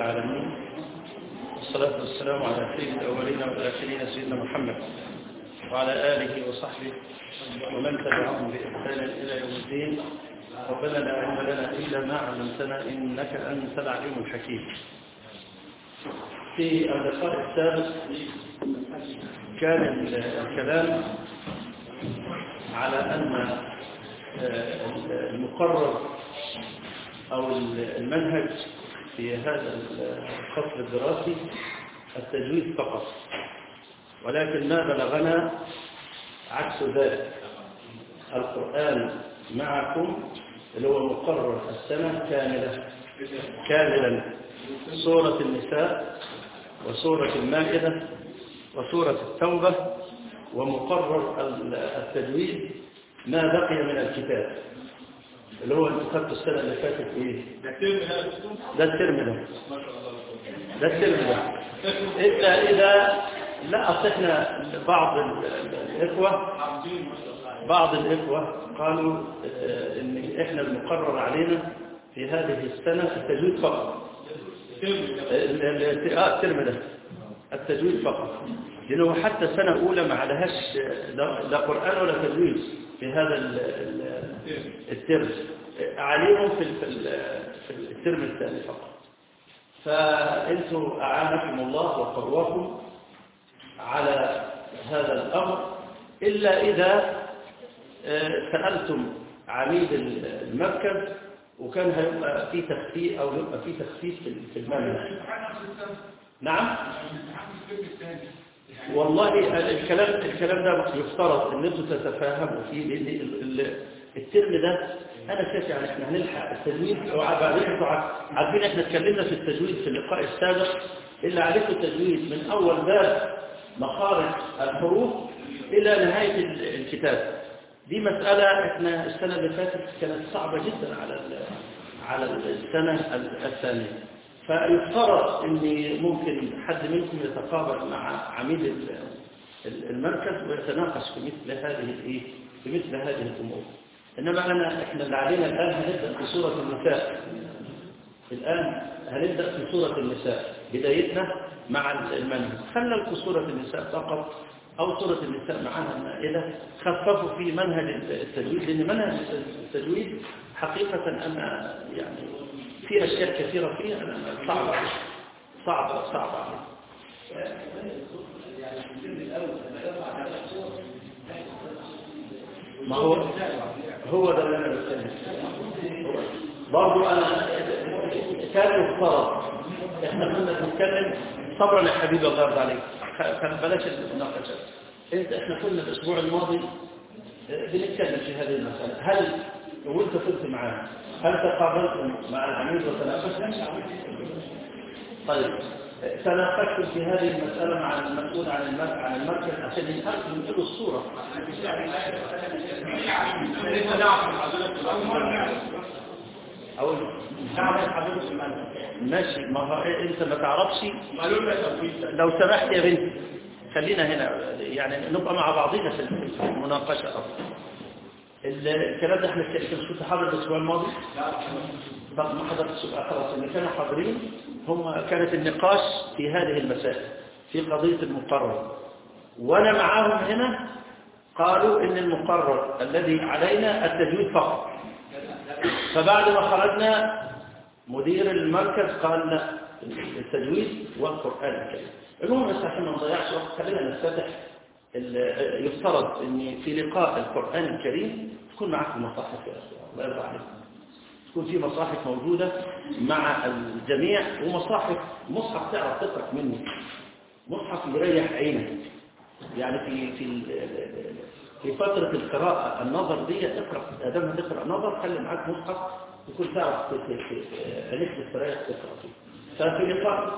العالمين والصلاة والسلام على سيد الأولين والآخرين سيدنا محمد وعلى آله وصحبه ومن تبعهم بإحسان إلى يوم الدين ربنا لا علم لنا إلا ما علمتنا إنك أنت العليم الحكيم في اللقاء السابق كان الكلام على أن المقرر أو المنهج في هذا الفصل الدراسي التجويد فقط ولكن ما بلغنا عكس ذلك القرآن معكم اللي هو مقرر السنة كاملة كاملا سورة النساء وسورة المائدة وسورة التوبة ومقرر التجويد ما بقي من الكتاب اللي هو انتوا خدتوا السنة اللي فاتت ايه ده الترم ده ده الترم ده إلا إذا لا أصل احنا بعض الإخوة بعض الإخوة قالوا إن إحنا المقرر علينا في هذه السنة التجويد فقط الترم ده التجويد فقط لأنه حتى سنة أولى ما عليهاش لا قرآن ولا تجويد في هذا الترم عليهم في في الترم الثاني فقط فأنتم أعانكم الله وقواكم على هذا الأمر إلا إذا سألتم عميد المركز وكان هيبقى في تخفيف أو يبقى في تخفيف في المنهج نعم والله الكلام الكلام ده يفترض ان انتم تتفاهموا فيه لان الترم ده انا شايف يعني احنا هنلحق التجويد وبعدين انتوا عارفين احنا اتكلمنا في التجويد في اللقاء السابق اللي عليكم التجويد من اول باب مخارج الحروف الى نهايه الكتاب دي مساله احنا السنه اللي فاتت كانت صعبه جدا على على السنه الثانيه فيفترض ان ممكن حد منكم يتقابل مع عميد المركز ويتناقش في مثل هذه الايه في مثل هذه الامور انما انا احنا اللي علينا الان هنبدا في سوره النساء الان هنبدا في سوره النساء بدايتنا مع المنهج خلى لكم سوره النساء فقط او سوره النساء معاها المائده خففوا في منهج التجويد لان منهج التجويد حقيقه انا يعني في أشياء كثيرة فيها أنا صعبة صعبة صعبة ما هو هو ده اللي أنا بتكلم برضو أنا كان يفترض إحنا كنا بنتكلم صبرا يا حبيبي الله يرضى عليك كان بلاش النقاشات انت احنا كنا الاسبوع الماضي بنتكلم في هذه المسألة هل وانت كنت معانا هل تقابلتم مع العميد وتناقشتم؟ طيب تناقشتم في هذه المسألة مع المسؤول عن المركز عن المركز عشان ينقلوا الصورة أو ماشي ما هو انت ما تعرفش لو سمحت يا بنتي خلينا هنا يعني نبقى مع بعضنا في المناقشة أفضل الكلام ده احنا كنت حاضر الاسبوع الماضي طب ما حضرتش خلاص اللي كانوا حاضرين هم كانت النقاش في هذه المسائل في قضية المقرر وانا معاهم هنا قالوا ان المقرر الذي علينا التجويد فقط فبعد ما خرجنا مدير المركز قال لا التجويد والقرآن الكريم المهم بس عشان ما نضيعش وقت خلينا نفتتح يفترض ان في لقاء القرآن الكريم تكون معكم مصاحف يا أخوة الله يرضى عليكم تكون في مصاحف موجودة مع الجميع ومصاحف مصحف تعرف تقرأ منه مصحف يريح عينك يعني في في في فترة القراءة النظر دي اقرأ ادام هتقرأ نظر خلي معاك مصحف تكون تعرف عينيك تستريح تقرأ فيه ففي لقاء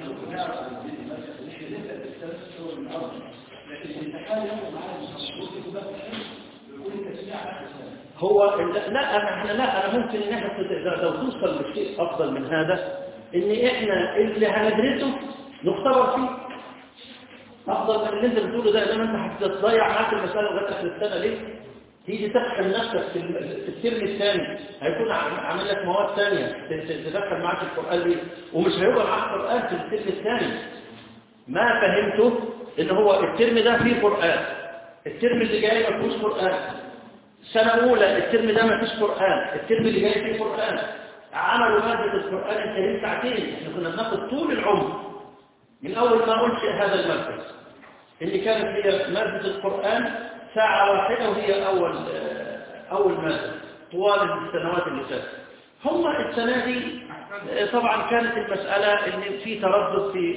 هو لا احنا لا انا ممكن ان احنا لو توصل لشيء افضل من هذا ان احنا اللي هندرسه نختبر فيه افضل من اللي انت بتقوله ده لما انت هتضيع معاك المساله لغايه اخر السنه ليه تيجي تدخل نفسك في ال- في الترم الثاني هيكون عم- عامل لك مواد ثانيه ت- ت- تدخل معاك القران دي ومش هيبقى معاك قران في الترم الثاني ما فهمته ان هو الترم ده فيه قران الترم اللي جاي ما فيهوش قران سنه اولى الترم ده ما فيش قران الترم اللي جاي فيه قران عملوا ماده القران الكريم ساعتين احنا كنا بناخد طول العمر من اول ما انشئ هذا المركز اللي كانت هي مادة القرآن ساعة واحدة وهي أول أول مادة طوال السنوات اللي فاتت هم السنة دي طبعا كانت المسألة إن في تردد في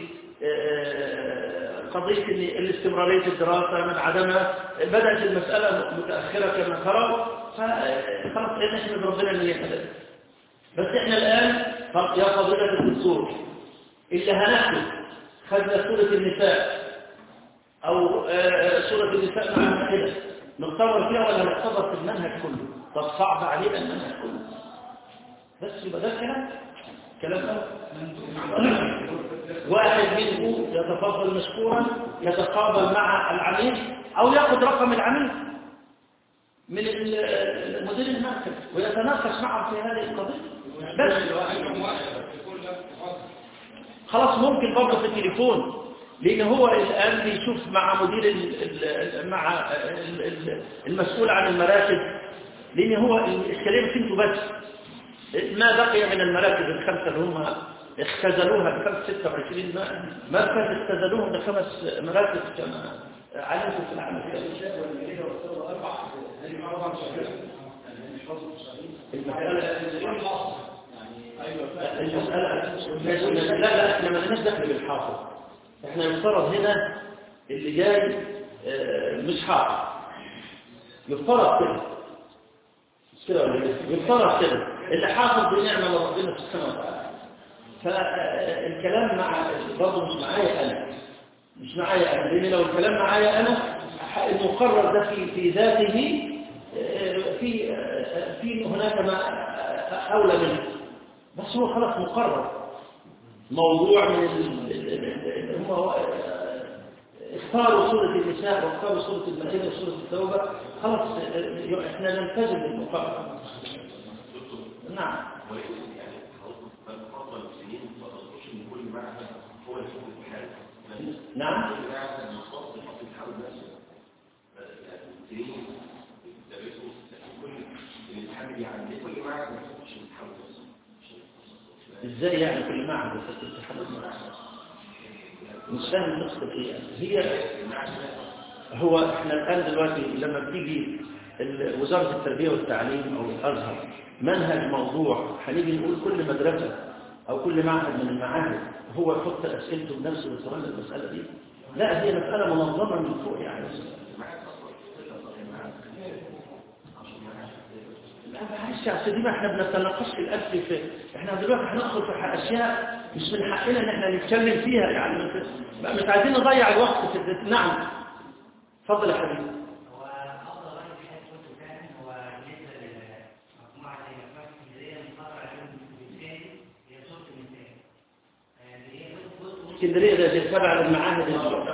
قضية إن الاستمرارية الدراسة من عدمها بدأت المسألة متأخرة كما ترى فخلاص نحمد ربنا إن هي كذلك بس إحنا الآن يا فضيلة الدكتور اللي هناخد خدنا سورة النساء أو آه، سورة النساء مع المائدة نختبر فيها ولا نختبر في المنهج كله طب صعب علينا المنهج كله بس يبقى ده كلام كلام أول. واحد منه يتفضل مشكورا يتقابل مع العميد أو يأخذ رقم العميد من ال- مدير المركز ويتناقش معه في هذه القضية بس خلاص ممكن برضه في التليفون لأن هو الآن بيشوف مع مدير ال ال مع ال ال المسؤول عن المراكز لأن هو الكلام فهمته بس ما بقي من المراكز الخمسة اللي هم اختزلوها بخمس 26 ما- مركز اختزلوهم بخمس مراكز كما علمتم في العام الثاني المسألة المسألة لا لا احنا ما لناش دخل بالحافظ احنا يفترض هنا اللي جاي آه، مش حافظ يفترض كده مش كده ولا ايه؟ يفترض كده اللي حافظ بنعمة من ربنا سبحانه وتعالى فالكلام مع برضه مش معايا انا مش معايا انا لان لو الكلام معايا انا المقرر ده في في ذاته آه، في آه، في هناك ما اولى منه بس هو خلاص مقرر موضوع من ال- ال- ال- ال- هم آه، اختاروا سورة النساء واختاروا سورة المائدة وسورة التوبة خلاص آه، احنا نلتزم بالمقرر نعم نعم ازاي يعني كل معهد يفكر في حدث مش فاهم تقصد ايه هي هو احنا الان دلوقتي لما بتيجي ال- وزاره التربيه والتعليم او الازهر منهج موضوع هنيجي نقول كل مدرسه او كل معهد من المعاهد هو يحط اسئلته بنفسه ويتولى المساله دي لا هي مساله منظمه من فوق يعني لا معلش يا سيدي ما احنا بنتناقش في الألف في احنا دلوقتي هندخل في اشياء مش من حقنا ان احنا نتكلم فيها يعني مش- مش عايزين نضيع الوقت في الد- نعم اتفضل يا حبيبي هو أفضل رأي في حيث قلت فعلا هو بالنسبة للمجموعة زي مجموعة اسكندرية المقرر عليهم بالتالي هي صورة النساء. آه، اللي هي جزء- جزء- اسكندريه ده ده تبع المعاهد ال-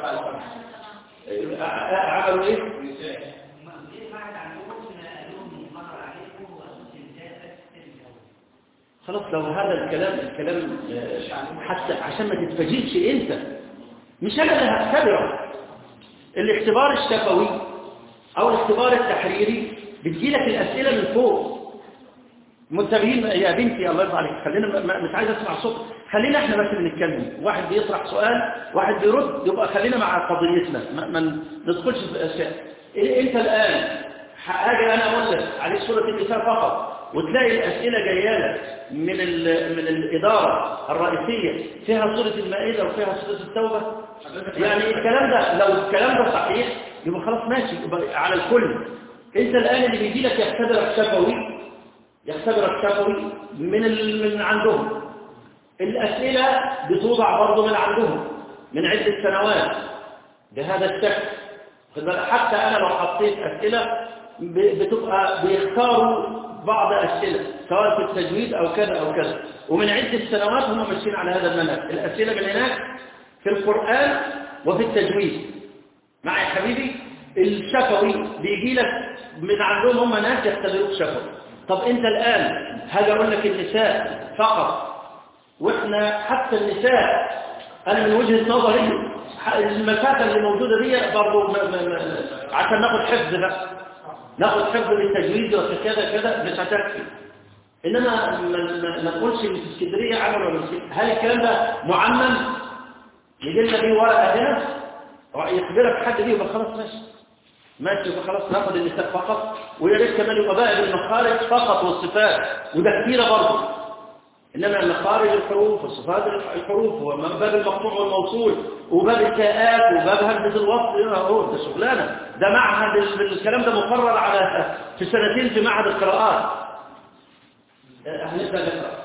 ع- عملوا ايه مدير المعهد عندهم قال لهم المقرر عليكم هو صورة النساء بس الترم الأول. خلاص لو هذا الكلام الكلام آه، حتى عشان ما تتفاجئش انت مش انا اللي هختبرك الاختبار الشفوي او الاختبار التحريري بتجيلك الاسئله من فوق منتبهين يا بنتي الله يرضى عليك خلينا ما- ما- مش عايز اسمع صوت خلينا احنا بس بنتكلم واحد بيطرح سؤال واحد بيرد يبقى خلينا مع قضيتنا ما, ما ندخلش في اشياء إيه انت الان هاجي انا اقول لك عليك سوره النساء فقط وتلاقي الاسئله جايه لك من ال- من الاداره الرئيسيه فيها سوره المائده وفيها سوره التوبه يعني الكلام ده لو الكلام ده صحيح يبقى خلاص ماشي يبقى على الكل انت الان اللي بيجي لك يختبرك شفوي يختبرك شفوي من ال... من عندهم الأسئلة بتوضع برضه من عندهم من عدة سنوات بهذا الشكل خد بالك؟ حتى أنا لو حطيت أسئلة ب- بتبقى بيختاروا بعض أسئلة سواء في التجويد أو كذا أو كذا ومن عدة سنوات هم ماشيين على هذا المنهج الأسئلة من هناك في القرآن وفي التجويد معي يا حبيبي الشفوي بيجي لك من عندهم هم ناس يختبروك شفوي طب انت الآن هاجي اقول لك النساء فقط واحنا حتى النساء انا من وجهة نظري المسافة اللي موجودة دي برضه م- م- م- عشان ناخد حفظ بقى ناخد حفظ للتجويد وكذا كذا مش هتكفي انما ما ما- ما نقولش ان في اسكندريه عمل ولا مش هل الكلام ده معمم يجي لنا بيه ورقه هنا يخبرك حد بيه يبقى خلاص ماشي ماشي يبقى خلاص ناخد النساء فقط ويا ريت كمان يبقى باقي بالمخارج فقط والصفات وده كتيره برضه انما مخارج الحروف وصفات الحروف وباب المقطوع والموصول وباب التاءات وباب همزه الوصل اهو ده شغلانه ده معهد ال- الكلام ده مقرر على في سنتين في معهد القراءات آه، هنبدا نقرا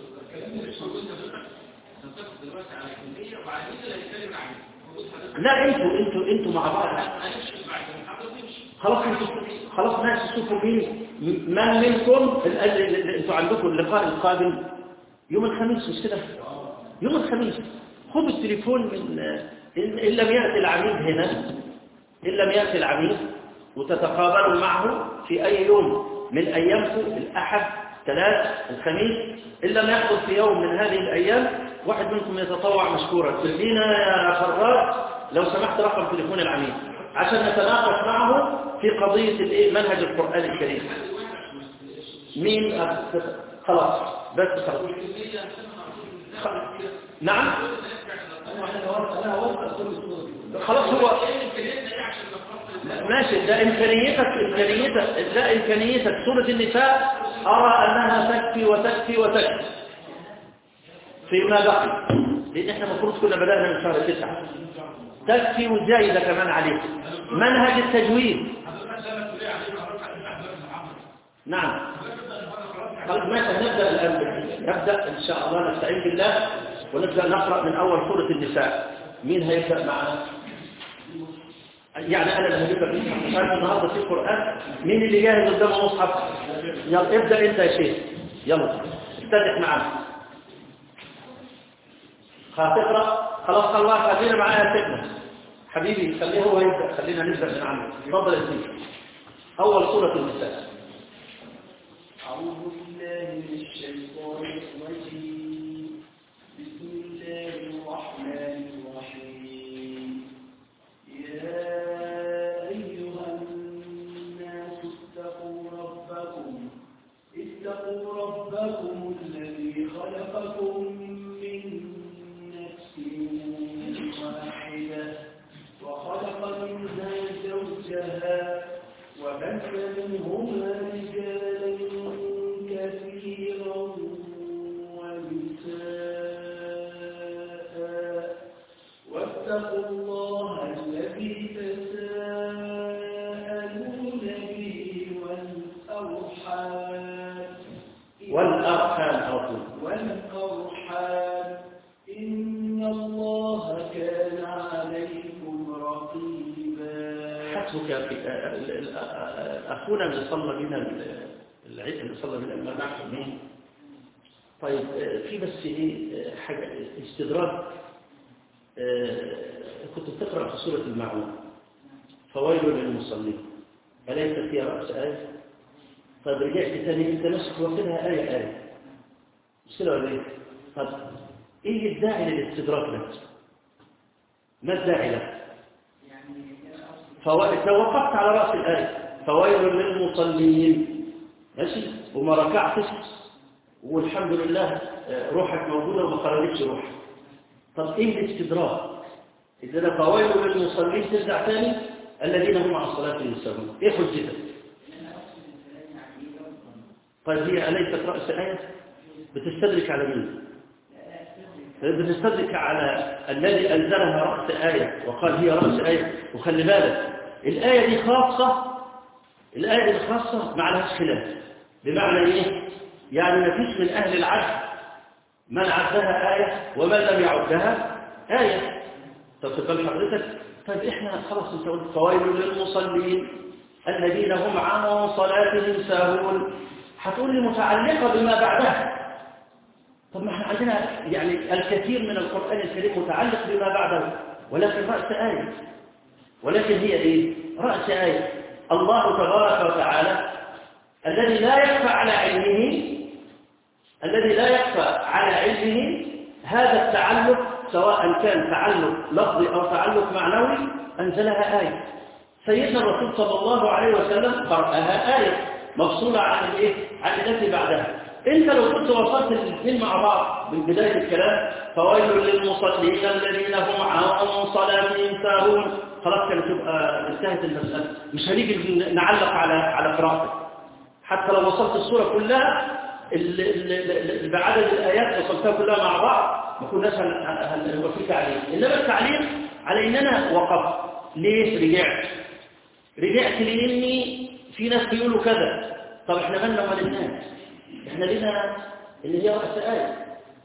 لا انتوا انتوا انتوا مع بعض خلاص انتوا خلاص ناس تشوفوا مين من منكم ال- ال- ال- انتوا عندكم اللقاء القادم يوم الخميس مش كده يوم الخميس خدوا التليفون من ان إن لم ياتي العميد هنا ان لم ياتي العميد وتتقابلوا معه في اي يوم من ايامكم الاحد ثلاث الخميس ان لم يحدث في يوم من هذه الايام واحد منكم يتطوع مشكورا تدينا يا فراج لو سمحت رقم تليفون العميد عشان نتناقش معه في قضيه الايه منهج القران الكريم مين أه، خلاص بس خلاص خ- نعم خلاص هو ماشي ده إمكانيتك إمكانيتك ده إمكانيتك سورة النساء أرى أنها تكفي وتكفي وتكفي فيما بقي لأن إحنا المفروض كنا بدأنا من شهر تسعة تكفي وزايدة كمان عليك منهج التجويد نعم خلاص ماشي هنبدأ الآن نبدأ إن شاء الله نستعين بالله ونبدأ نقرأ من أول سورة النساء مين هيبدأ معنا؟ يعني أنا اللي هجيب لك مصحف مش عارف النهاردة في القرآن مين اللي جاهز قدامه مصحف؟ يلا ابدأ أنت يا شيخ يلا استدح معنا هتقرأ خلاص خلاص خلينا معايا سيدنا حبيبي خليه هو يبدأ خلينا نبدأ من عنده اتفضل يا سيدي أول سورة النساء أعوذ بالله من الشيطان الرجيم بسم الله الرحمن الرحيم يا أيها الناس اتقوا ربكم اتقوا ربكم الذي خلقكم من نفس واحدة وخلق منها زوجها وبث منهما رجالا كثيرا ونساء واتقوا الله الذي تساءلون به والأرحام والأرحام أرحم والأرحام إن الله كان عليكم رقيبا حسبك في ال- ال- أخونا اللي صلى بنا ال- العيد اللي صلى بنا المغرب مين؟ طيب آه، في بس إيه آه، حاجة استدراك آه، كنت بتقرأ في سورة المعون فويل للمصلين أليس فيها رأس آية؟ طيب رجعت تاني أنت ماسك واخدها آية آية مش كده ولا إيه؟ طب إيه الداعي للاستدراك ده؟ ما الداعي له؟ فو- توقفت على رأس الآية فويل للمصلين ماشي وما ركعتش والحمد لله آه، روحك موجودة وما خرجتش روحك طب ايه الاستدراك إذا أنا فويل للمصلين ترجع تاني الذين هم عن صلاة يسهون ايه حجتك طيب هي أليست رأس آية بتستدرك على مين بتستدرك على الذي أنزلها رأس آية وقال هي رأس آية وخلي بالك الآية دي خاصة الآية دي خاصة ما لهاش خلاف بمعنى إيه؟ يعني ما فيش من أهل العدل من عدها آية ومن لم يعدها آية طب تقبل حضرتك طيب إحنا خلاص أنت قلت فويل للمصلين الذين هم عن صلاتهم ساهون هتقول لي متعلقة بما بعدها طب ما احنا عندنا يعني الكثير من القرآن الكريم متعلق بما بعده ولكن رأس آية ولكن هي ايه رأس آية الله تبارك وتعالى الذي لا يخفى على علمه الذي لا يخفى على علمه هذا التعلق سواء كان تعلق لفظي أو تعلق معنوي أنزلها آية سيدنا الرسول صلى الله عليه وسلم قرأها آية مفصولة عن الإيه؟ عن التي بعدها انت لو كنت وصلت الاثنين مع بعض من بداية الكلام فويل للمصلين الذين هم عن صلاتهم ساهون خلاص كانت تبقى انتهت المسألة مش هنيجي نعلق على على قراءتك حتى لو وصلت الصورة كلها ال- ال- ال- بعدد الآيات وصلتها كلها مع بعض ما كناش هن- هنبقى في تعليق إنما التعليق على إن أنا وقفت ليه رجعت رجعت لاني في ناس بيقولوا كذا طب احنا مالنا ومال الناس احنا لنا اللي هي رأس آية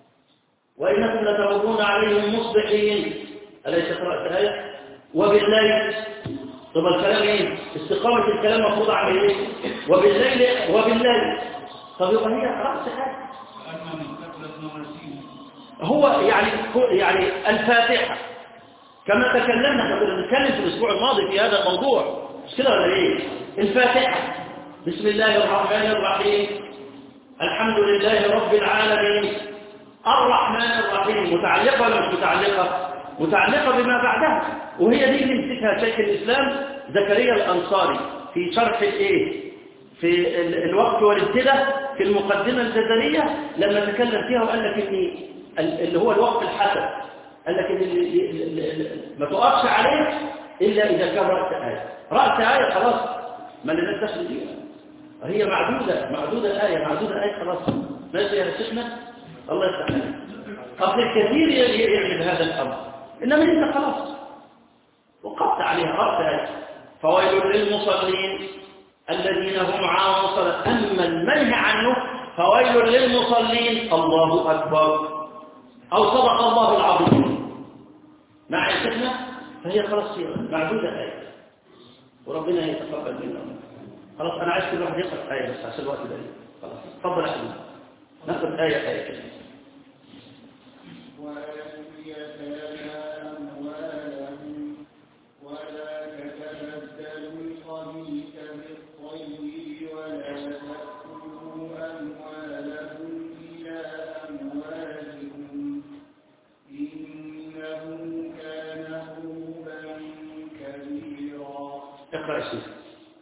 وإنكم لتمرون عليهم مصبحين أليست رأس آية وبالليل طب الكلام ايه استقامة الكلام مفروض على ايه وبالليل وبالليل طب يبقى هي رأس آية أما من كثرة مواسيم هو يعني يعني الفاتحة كما تكلمنا احنا كنا بنتكلم في الاسبوع الماضي في هذا الموضوع مش كده ولا ايه الفاتحة بسم الله الرحمن الرحيم الحمد لله رب العالمين الرحمن الرحيم متعلقة ولا مش متعلقة متعلقة بما بعدها وهي دي اللي مسكها شيخ الإسلام زكريا الأنصاري في شرح الايه في ال- الوقت والابتداء في المقدمة الجزرية لما تكلم فيها وقال لك ان ال- اللي هو الوقت الحسن قال لك ان ال- ال- ال- ال- ما تقفش عليه الا اذا كان رأس آية رأس آية خلاص ما لناش دخل فيها هي معدودة معدودة آية معدودة آية خلاص ماشي يا شيخنا الله يفتح عليك أصل الكثير ي- يعمل هذا الأمر إنما أنت خلاص وقفت عليها رأس آية فويل للمصلين الذين هم عن صلاة أما المنهي عنه فويل للمصلين الله أكبر أو صدق الله العظيم مع شيخنا فهي خلاص هي معدودة آية وربنا يتقبل منا خلاص أنا عايز كل واحد يقرأ آية بس عشان الوقت ده خلاص تفضل يا حبيبي ناخد آية آية كده وآتوا اليتامى أموالهم ولا تتبدلوا الخبيث بالطيب ولا تأكلوا أموالهم إلى أموالكم إنه كان حوبا كبيرا اقرأ يا شيخ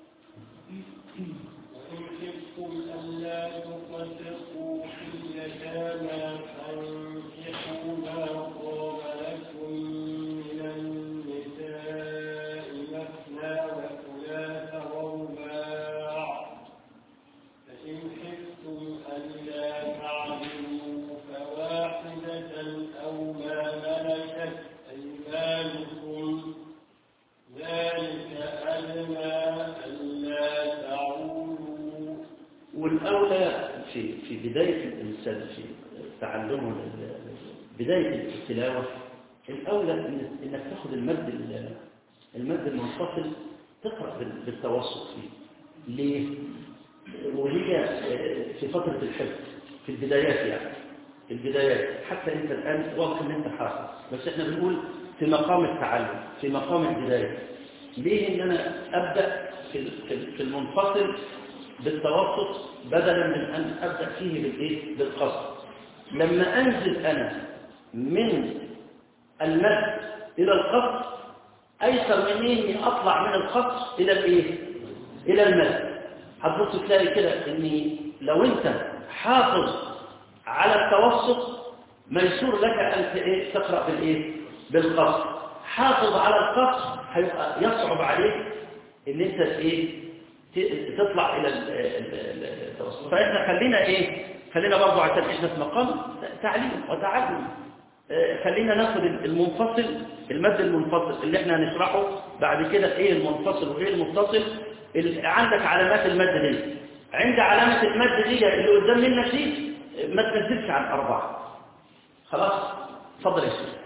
وإن خفتم ألا تقسطوا في اليتامى فانكحوا ما طاب لكم من النساء مثنى وثلاث ورباع فإن خفتم ألا تعدلوا فواحدة أو ما ملكت أيمانكم ذلك أدنى ألا تعولوا والأولى في في بداية الإنسان في تعلمه ال- بداية التلاوة الأولى إن- إنك تاخد المد ال- المد المنفصل تقرأ بال- بالتوسط فيه ليه؟ وهي آه، في فترة الحفظ في البدايات يعني في البدايات حتى أنت الآن واضح إن أنت حافظ بس إحنا بنقول في مقام التعلم في مقام البداية ليه إن أنا أبدأ في ال- في ال- في المنفصل بالتوسط بدلا من أن أبدأ فيه بالإيه؟ بالقصد لما أنزل أنا من المد إلى القصد أيسر من إني أطلع من القصد إلى الإيه؟ إلى المد هتبص تلاقي كده إن لو أنت حافظ على التوسط ميسور لك أن ت- إيه؟ تقرأ بالإيه؟ بالقصد حافظ على القصد هيبقى يصعب عليك إن أنت إيه؟ ت- تطلع إلى ال- ال- ال- التوسط فإحنا خلينا إيه؟ خلينا برضو عشان إحنا في مقام تعليم وتعلم آه، خلينا ناخد المنفصل المد المنفصل اللي احنا هنشرحه بعد كده ايه المنفصل وايه المتصل ال- عندك علامات المد دي عند علامة المد دي اللي قدام منك دي آه، ما تنزلش عن أربعة خلاص اتفضل يا شيخ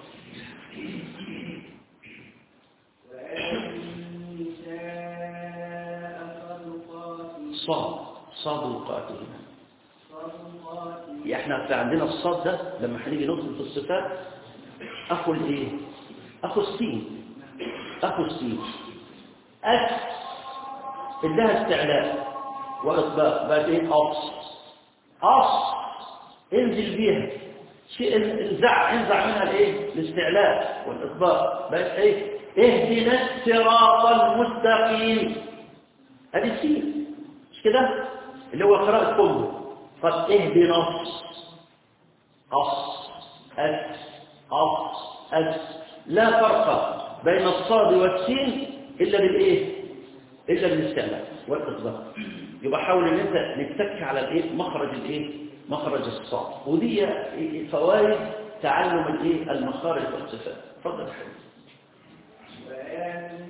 النساء صدقات صاد صادقاتهن صدقات يعني احنا في عندنا الصاد ده لما هنيجي ندخل في الصفات اخو الايه اخو السين اخو السين أس إدها استعلاء وإطباق بقت إيه أص أص انزل بيها شيء انزع انزع منها الايه الاستعلاء والاطباق بقت ايه اهدنا الصراط المستقيم ادي سين مش كده اللي هو قراءه كله قد اهدنا الص أص أس أص أس لا فرق بين الصاد والسين إلا بالإيه؟ إلا بالاستعلاء والإطلاق يبقى حاول إن أنت نتك على الإيه؟ مخرج الإيه؟ مخرج الصاد ودي فوائد تعلم الإيه؟ المخارج والصفات اتفضل يا حبيبي وآتوا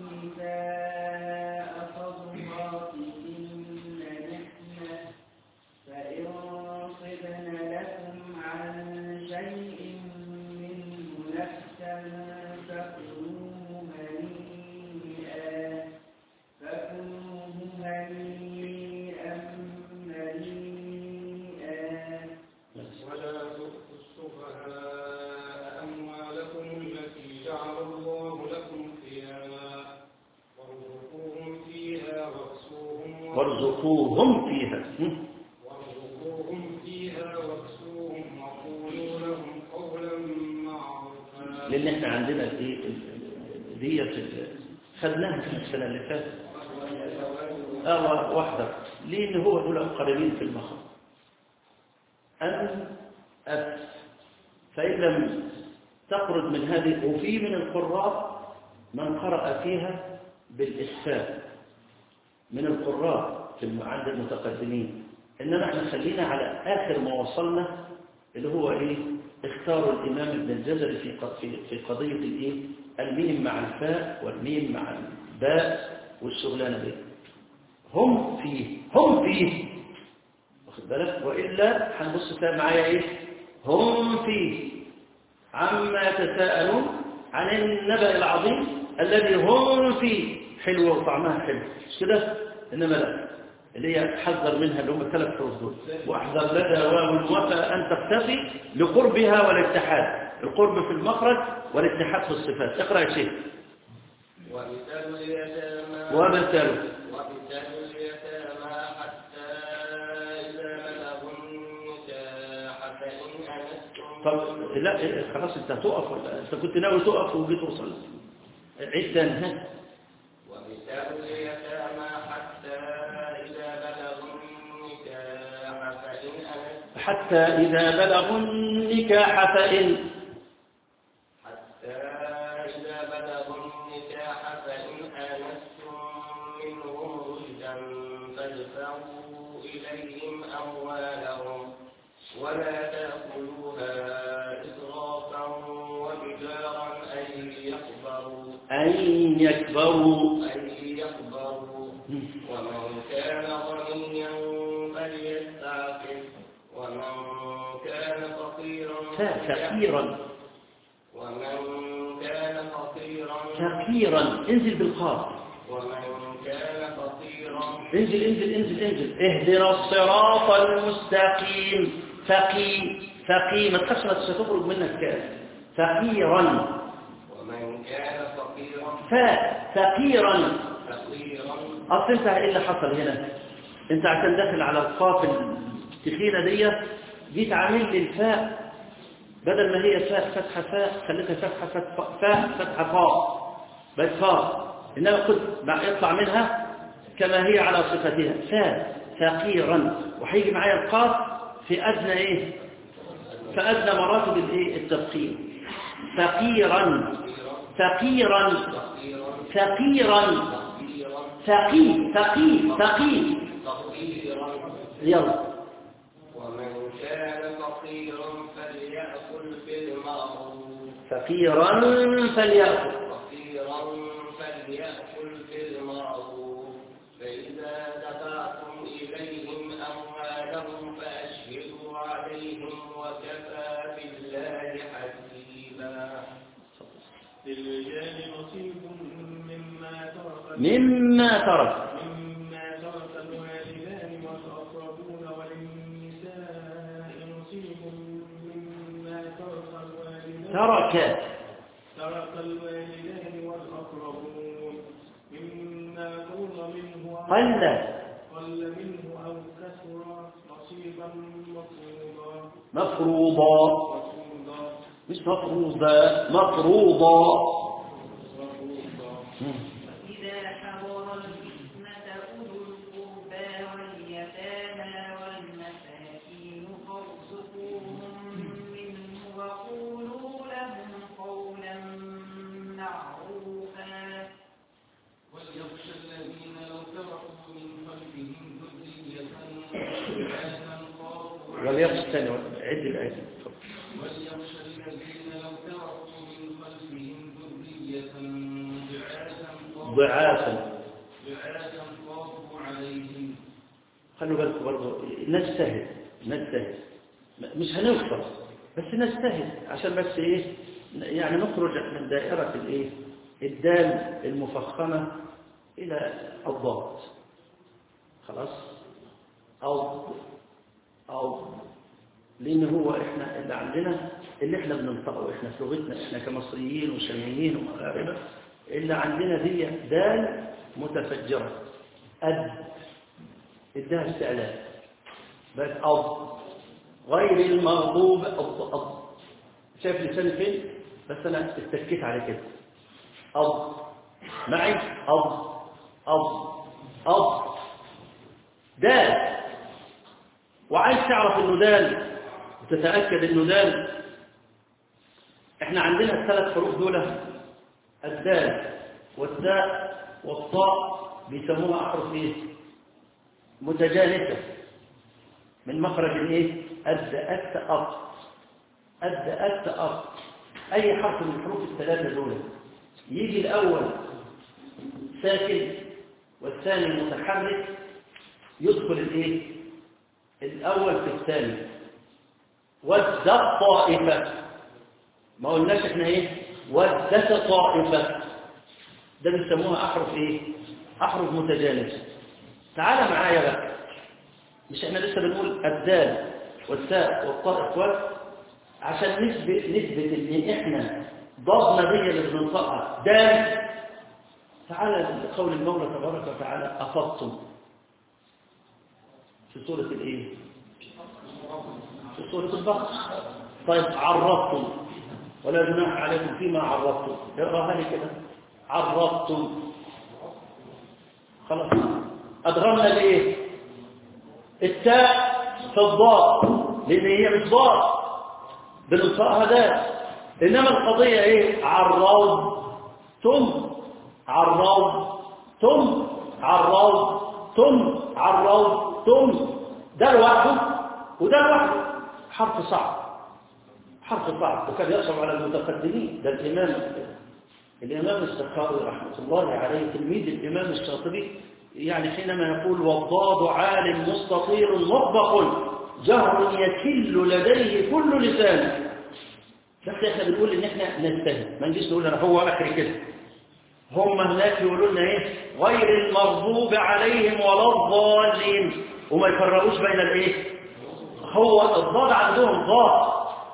النساء صدقاتهن نحلة فإن صبن لكم عن شيء منه نفسا فكلوه هنيئا فكلوه هنيئا مريئا ولا تؤتوا السفهاء أموالكم التي جعل الله لكم قياما وارزقوهم فيها واكسوهم وارزقوهم فيها هم. وارزقوهم فيها واكسوهم وقولوا لهم قولا معروفا لأن احنا عندنا الإيه؟ ال- ال- ديت ال- خدناها في السنة اللي فاتت اه واحدة ليه ان هو دول قريبين في المخرج أن أف فإن لم تخرج من هذه وفي من القراء من قرأ فيها بالإسفاء من القراء في الم- عند المتقدمين إنما احنا خلينا على آخر ما وصلنا اللي هو إيه اختاروا الإمام ابن الجزري في ق- في في قضية الإيه الميم مع الفاء والميم مع الباء والشغلانة دي هم فيه هم فيه واخد بالك وإلا هنبص تلاقي معايا إيه هم فيه عما يتساءلون عن النبأ العظيم الذي هم فيه حلوة وطعمها حلو مش كده إنما لا اللي هي حذر منها اللي هم الثلاث حروف دول واحذر لدى واو الوفى أن تختفي لقربها والاتحاد القرب في المخرج والاتحاد في الصفات اقرأ يا شيخ وابتلوا اليتامى وابتلوا وابتلوا اليتامى حتى إذا بلغوا النكاح فإن أنستم طب لا إيه، خلاص انت هتقف ولا انت كنت ناوي تقف وجيت وصلت عيد تاني ها وابتلوا اليتامى حتى إذا بلغوا النكاح فإن أنستم حتى إذا بلغوا النكاح فإن حتى إذا بلغوا النكاح فإن آنستم منهم رشدا فادفعوا إليهم أموالهم ولا تأكلوها إسرافا وبدارا أن يكبروا أن يكبروا أن يكبروا ومن كان غنيا فليستعفف ومن كان فقيرا فقيرا ومن كان فقيرا فقيرا انزل بالقاف ومن كان فقيرا انزل انزل انزل انزل اهدنا الصراط المستقيم فقي فقي ما تخافش بس هتخرج منك كاف فقيرا ومن كان فقيرا ف فقيرا فقيرا اصل انت ايه اللي حصل هنا انت عشان داخل على القاف التخينه دي جيت عامل لي الفاء بدل ما هي فاء فتحه فاء خليتها فتحه فتحه فاء فتحه فاء بقت فاء انما كنت مع يطلع منها كما هي على صفتها فاء فقيرا وهيجي معايا القاف في ادنى ايه في ادنى مراتب الايه التفخيم فقيرا فقيرا فقيرا فقيرا فقيرا فقي فقي فقي فقيرا يلا ومن كان فقيرا فليأكل بالمعروف فقيرا فليأكل فقيرا فليأكل بالمعروف فإذا دفعتم إليهم أموالهم فأشهدوا عليهم وكفى بالله حسيبا للرجال نصيب مما ترك مما ترك مما ترك الوالدان والأقربون وللنساء نصيب مما ترك الوالدان ترك ترك الوالدان والأقربون مما قل قل منه أو كثر نصيبا مفروضا مفروضا مفروضا مش مفروضا مفروضا مفروضا وإذا حضر الفتنة أولو القربى واليتامى والمساكين فارزقوهم منه وقولوا لهم قولا معروفا وليخشى الذين لو تركوا من خلفهم ذرية ضعافا خافوا وليخشى تاني عد الآية وليخشى الذين لو تركوا من خلفهم ذرية ضعافا خافوا ضعافا ضعافا خافوا عليهم خلوا بالكم برضه نجتهد نجتهد م- مش هنوصل بس نجتهد عشان بس ايه يعني نخرج من دائرة الايه الدال المفخمة إلى الضاد خلاص أو أو لأن هو إحنا اللي عندنا اللي إحنا بننطقه إحنا في لغتنا إحنا كمصريين وشاميين ومغاربة اللي عندنا دي دال متفجرة أد ادها استعلام بس أض غير المغضوب أض أض شايف لساني فين بس أنا اتكيت على كده أض معي أض أض أض دال وعايز تعرف انه دال وتتأكد انه دال احنا عندنا الثلاث حروف دول الدال والتاء والطاء بيسموها احرف ايه متجانسة من مخرج الايه أد أت أط أد أت أط أي حرف من الحروف الثلاثة دول يجي الأول ساكن والثاني متحرك يدخل الايه الأول في الثاني ودت طائفة ما قلناش احنا ايه ودت طائفة ده بيسموها أحرف ايه أحرف متجانسة تعال معايا بقى مش احنا لسه بنقول الدال والتاء والطاء اخوات عشان نثبت نثبت ان احنا ضدنا دي اللي بننطقها دال تعالى قول المولى تبارك وتعالى افضتم في سورة الايه في سورة البقرة طيب عرضتم ولا جناح عليكم فيما عرضتم اقراها لي كده عرضتم خلاص أدغمنا لإيه التاء في الضاد لأن هي مش ضاد بننطقها ده إنما القضية إيه عرض تم عرض تم عرض تم عرض تم ده لوحده وده لوحده حرف صعب حرف صعب وكان يصعب على المتقدمين ده الإمام الإمام السخاوي رحمة الله عليه تلميذ الإمام الشاطبي يعني حينما يقول والضاد عال مستطير مطبق جهر يكل لديه كل لسان بس احنا بنقول ان احنا نجتهد ما نجيش نقول انا هو اخر كده هم هناك يقولوا لنا ايه غير المغضوب عليهم ولا الضالين وما يفرقوش بين الايه هو الضاد عندهم ضاد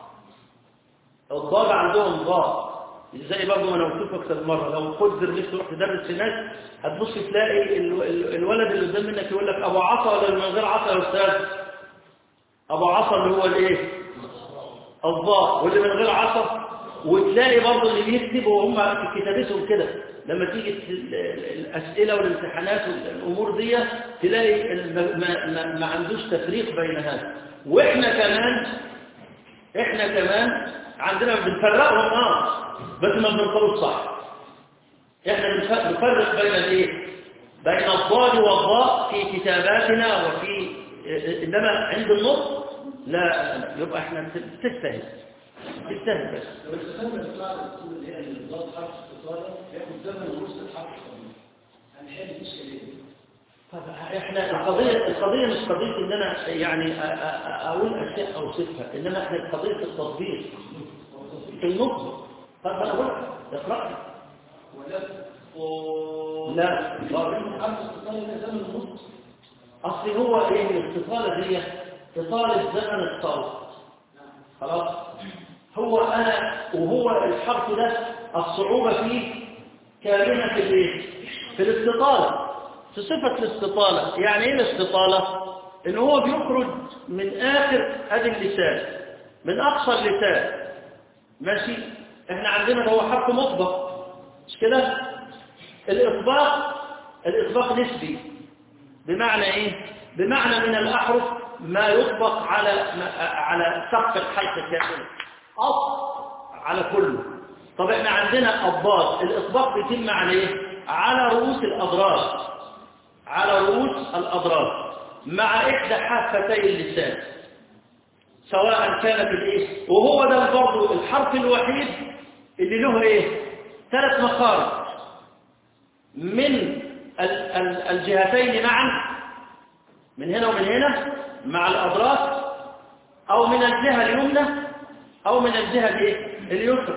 الضاد عندهم ضاد زي برضه ما انا قلت لكم اكثر مره لو قدر لك تروح تدرس في ناس هتبص تلاقي ال- ال- الولد اللي قدام منك يقول لك ابو عصا ولا اللي من غير عصا يا استاذ ابو عصا اللي هو الايه الضاء واللي من غير عصا وتلاقي برضه اللي بيكتب وهم في كتابتهم كده لما تيجي ال- ال- الاسئله والامتحانات والامور دي تلاقي الم- ما, ما, ما عندوش تفريق بين هذا واحنا كمان احنا كمان عندنا بنفرقهم اه بس ما بنقولوش صح احنا بنف- بنفرق بين الايه بين الضاد والضاء في كتاباتنا وفي انما عند النطق لا يبقى احنا تستهل تستهل بس بس لما يطلع الرسول اللي هي الضاد حرف اتصاله ياخد زمن ونص الحرف هنحل الاشكاليه طب احنا القضية القضية مش قضية ان انا يعني أ- أ- اقول اشياء اوصفها انما احنا قضية التطبيق في النطق طب انا اقول اقرأ ولا لا حرف اتصاله ده زمن ونص اصل هو ايه الاتصالة دي اتصال الزمن الصوت خلاص هو انا وهو الحرف ده الصعوبة فيه كامنة في الايه في الاتصالة في صفة الاستطالة يعني ايه الاستطالة ان هو بيخرج من اخر ادي اللسان من اقصى اللسان ماشي احنا عندنا هو حرف مطبق مش كده الاطباق الاطباق نسبي بمعنى ايه بمعنى من الاحرف ما يطبق على على سقف الحلق كامل أط على كله طب احنا عندنا أضداد الإطباق بيتم على ايه على رؤوس الأضراس على رؤوس الأضراس مع إحدى حافتي اللسان سواء كانت الايه وهو ده برضه الحرف الوحيد اللي له ايه ثلاث مخارج من ال- ال- الجهتين معا من هنا ومن هنا مع الأضراس أو من الجهة اليمنى أو من الجهة الايه اليسرى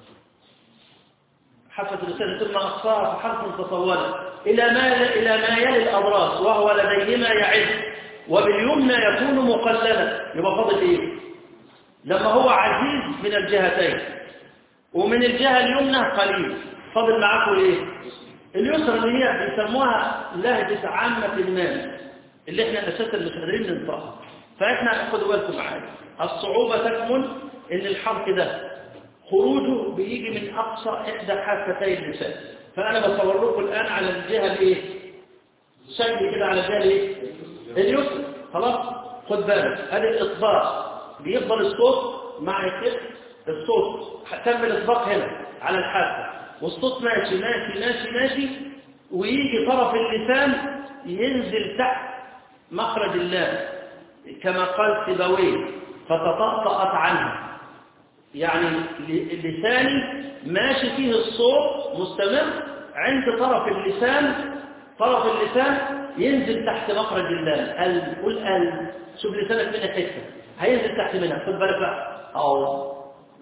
حافة اللسان ثم أقصاها فحرف تطولا إلى ما إلى ما يلي الأضراس وهو لديهما يعد وباليمنى يكون مقللا يبقى فاضل إيه لما هو عزيز من الجهتين ومن الجهة اليمنى قليل فاضل معاكم إيه اليسرى اللي هي بيسموها لهجة عامة الناس اللي احنا أساسا مش قادرين ننطقها فاحنا خدوا بالكم معايا الصعوبة تكمن ان الحرف ده خروجه بيجي من أقصى إحدى حافتي اللسان فأنا بصور لكم الآن على الجهة الإيه؟ شكل كده على الجهة الإيه؟ اليسرى خلاص خد بالك هذا الإطباق بيفضل الصوت مع الكتف الصوت تم الإطباق هنا على الحافة والصوت ماشي ماشي ماشي ماشي ويجي طرف اللسان ينزل تحت مخرج اللام كما قال سيبويه فتطأطأت عنها يعني لساني ماشي فيه الصوت مستمر عند طرف اللسان طرف اللسان ينزل تحت مخرج اللام ال قول ال شوف لسانك منها حته هينزل تحت منها خد بالك بقى او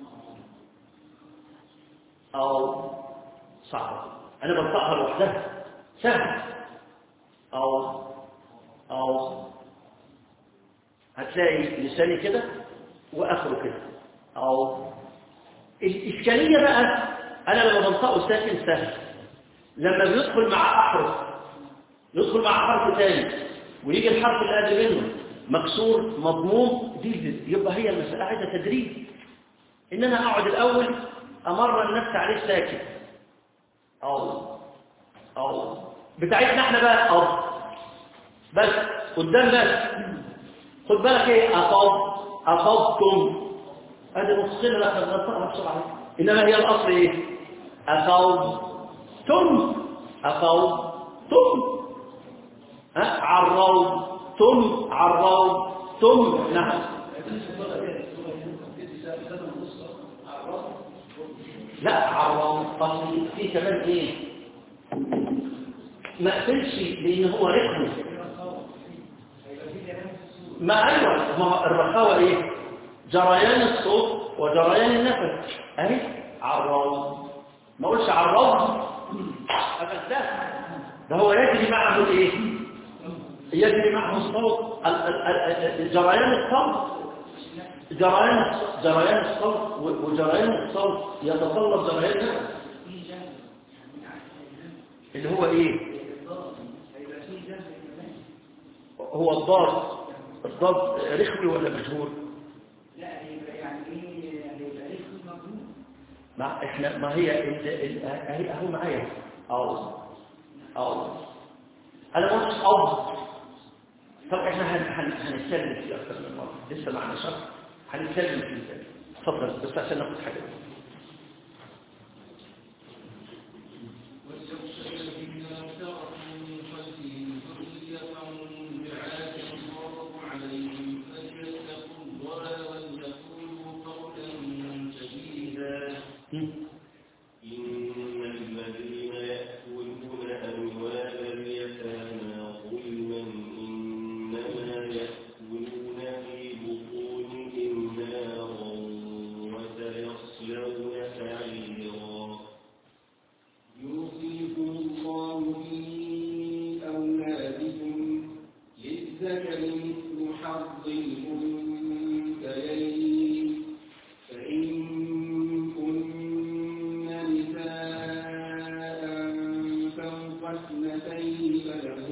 او صعبه انا بنطقها لوحدها سهل او او هتلاقي لساني كده واخره كده أو الإشكالية بقى أنا لما بنطقه ساكن سهل لما بيدخل مع أحرف يدخل مع حرف ثاني ويجي الحرف اللي قبل منه مكسور مضموم دي, دي يبقى هي المسألة عايزة تدريب إن أنا أقعد الأول أمر النفس عليه ساكن أو أو بتاعتنا احنا بقى أو بس قدام بس خد بالك ايه أفض أفضتم هذه مفصلة لا تغطى بسرعة إنما هي الأصل إيه أفوض تم أفوض تم ها عروض تم عروض تم نعم لا عروض أصلي في كمان إيه ما قفلش لأن هو رقم ما أيوة ما الرخاوة إيه جريان الصوت وجريان النفس اهي عراض ما اقولش عراض هذا ده ده هو يجري معه الايه يجري معه الصوت جريان الصوت جريان جريان الصوت وجريان الصوت يتطلب جريان النفس اللي هو ايه هو الضاد الضاد رخوي ولا مشهور ما احنا ما هي ال- ال- اهي اهو معايا او او انا ما قلتش او طب احنا هن هن هنتكلم فيه اكثر من مره لسه معنا شرح هنتكلم فيه تاني اتفضل بس عشان ناخد حاجه وليخشى الذين تركوا من خلفهم ذرية ضعافا الله عليهم فليتقوا الله وليقولوا قولا سديدا هم؟ إن الذين يأكلون أموال اليتامى ظلما إنما يأكلون في بطونهم نارا وسيصلون سعيرا يوصيكم الله في أولادكم للذكر مثل حظ الأنثيين فإن كن نساء فوق اثنتين فلهن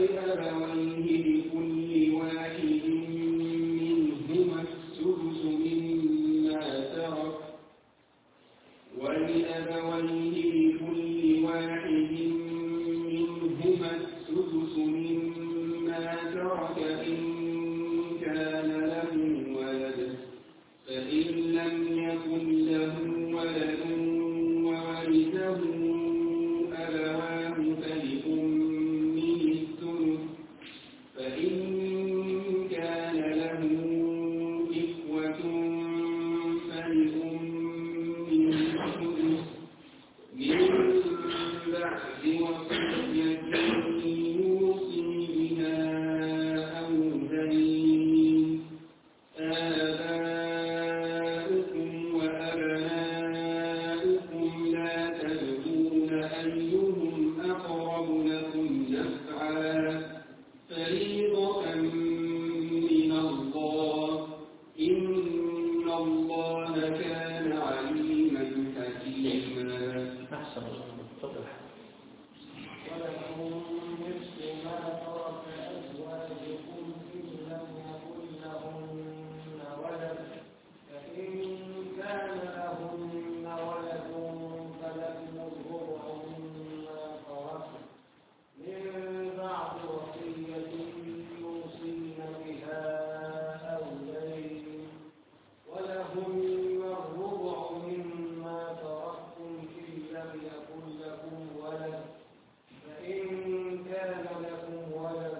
ولأبويه لكل واحد منهما السدس مما ترك ولأبويه لكل واحد منهما السدس مما ترك إن كان له ولد فإن لم يكن له ولد وورثه أبواه فلأمه الثلث فإن كان له إخوة فلأمه الثلث من بعد وصية يوصي بها أو دين آباؤكم وأبناؤكم لا تدرون أيهم أقرب لكم نفعا فريضة من الله إن الله كان عليما حكيما أحسن تفضل ولكم نصف ما ترك أزواجكم إن لم يكن لهن ولد فإن كان لهن ولد فلكم الربع مما ترك من بعد وصية يوصين بها أو دين ولهن الربع مما تركتم إن لم يكن لكم ولد فإن كان لكم ولد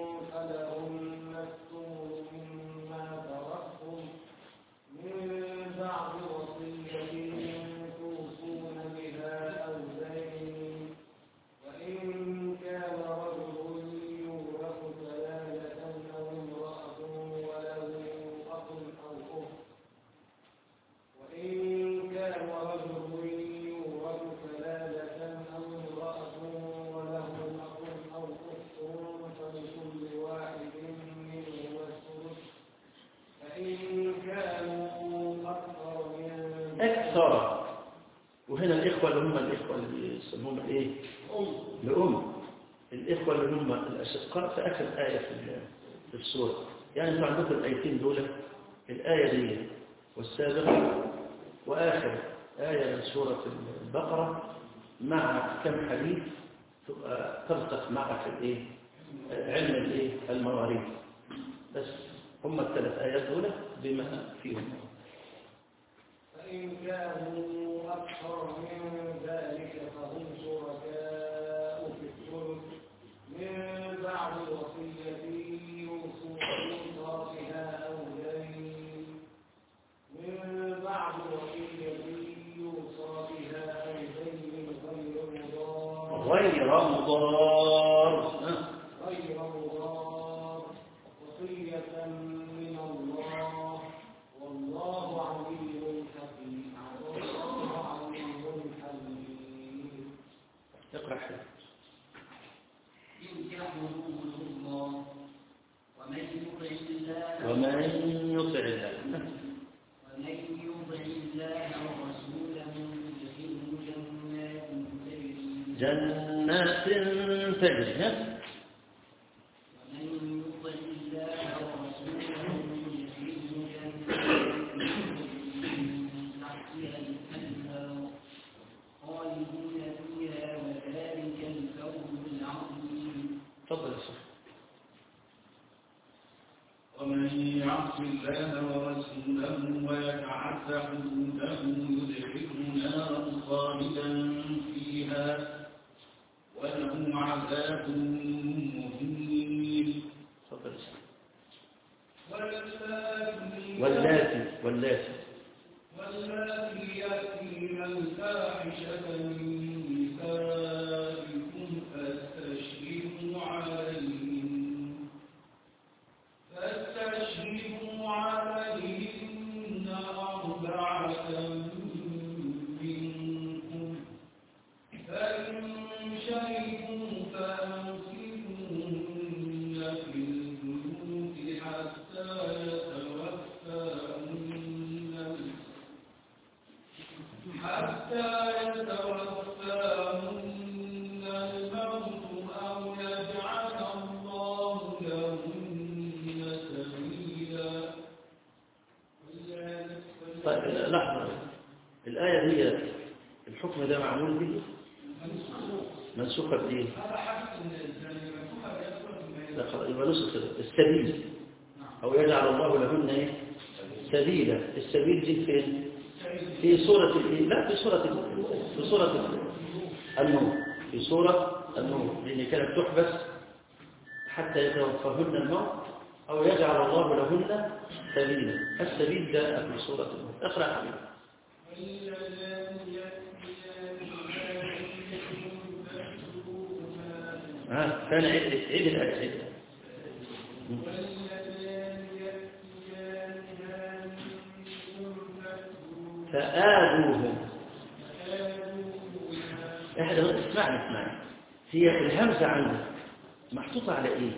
فلهن الثمن مما تركتم من بعد وصية توصون بها أو دين وإن كان رجل يورث كلالة أو امرأة وله أخ أو أخت وإن كان رجل يورث كلالة أو امرأة وله أخ أو أخت فلكل واحد منهما الثلث فإن كانوا أكثر من أكثر وهنا الإخوة اللي هم الإخوة اللي يسموهم إيه؟ لأم الإخوة اللي هم الأشقاء في آخر آية في ال- في السورة يعني أنتوا عندكم الآيتين دول الآية دي والسابقة وآخر آية من سورة البقرة مع كم حديث تبقى ترسخ معك الإيه؟ علم الإيه؟ المواريث بس هم الثلاث آيات دول بما فيهم فإن كانوا أكثر من ذلك فهم شركاء في الثلث من بعد وصية يوصون بها أو دين من بعد وصية يوصى بها أو دين غير مضار غير مضار ها. غير مضار وصية من الله والله عليم حكيم والله عليم حليم اقرأ حديث ينكحهم الله ومن يطع الله ومن يطع الله ومن يطع الله ورسوله يدخله جنات تجري جنات تجري ها؟ ومن يطع الله ورسوله يدخله جنات من تحتها الأنهار خالدين فيها وذلك الفوز العظيم تفضل يا شيخ ومن يعص الله ورسوله ويتعد حدوده يدخله نارا خالدا فيها وله عذاب مهين تفضل يا شيخ واللاتي واللاتي واللاتي واللاتي يأتين الفاحشة من نسائكم فاستشهدوا عليهن فاستشهدوا عليهن أربعة منكم فإن شهدوا فأمسكوهن في البيوت حتى يتوفاهن طيب لحظة الآية دي الحكم ده معمول به منسوخة بإيه؟ لا خلاص يبقى نسخ السبيل أو يجعل الله لهن إيه؟ سبيلا السبيل دي فين؟ في سورة الإيه؟ لا في سورة ال- في سورة النور في سورة النور لأن كانت تحبس حتى يتوفاهن الموت أو يجعل الله لهن سبيلا السبيل جاء في سورة النور اقرأ يا حبيبي ها كان عيد عيد الآية عيد الآية. فآذوهم احنا اسمعني اسمعني هي الهمزة عندك محطوطة على ايه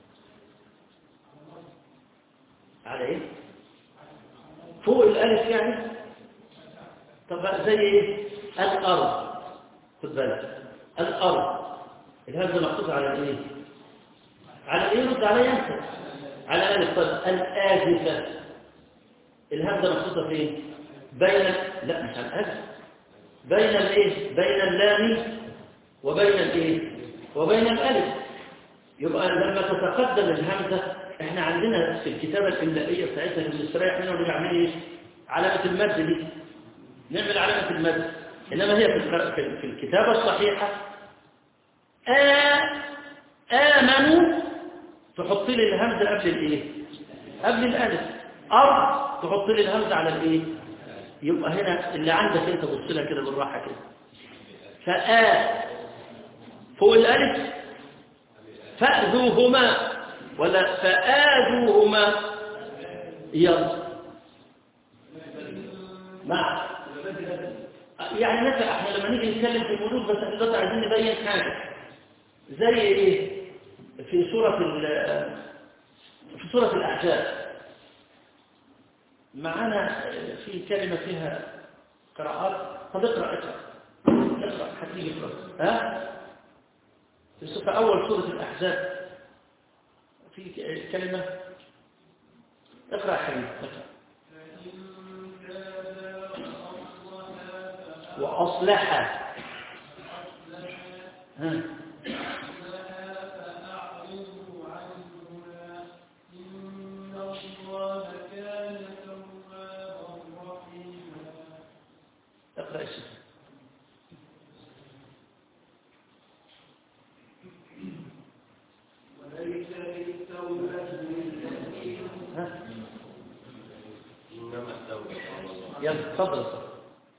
على ايه فوق الالف يعني طب بقى زي ايه الارض خد بالك الارض الهمزة محطوطة على ايه على ايه رد عليا انت على الف طب الآزفة الهمزة محطوطة فين بين لا مش على الالف بين الايه بين اللام وبين الايه وبين الالف يبقى لما تتقدم الهمزه احنا عندنا في الكتابه الاملائيه بتاعتنا اللي بنستريح منها ونعمل ايه علامه المد دي نعمل علامه المد انما هي في الق- في في الكتابه الصحيحه آ امنوا تحط لي الهمزه قبل الايه قبل الالف ارض تحط لي الهمزه على الايه يبقى هنا اللي عندك انت بص لها كده بالراحه كده فآ فوق الالف فأذوهما ولا فآذوهما يلا مع يعني مثلا احنا لما نيجي نتكلم في المولود بس احنا دلوقتي عايزين نبين حاجه زي ايه في سوره ال- في سوره الاحزاب معانا في كلمة فيها قراءات طب اقرأ اقرأ اقرأ هتيجي اقرأ ها في سورة- في أول سورة الأحزاب في ك- كلمة اقرأ يا حبيبي اقرأ وأصلح ها اقرأ الشيخ ها يلا تفضل تفضل.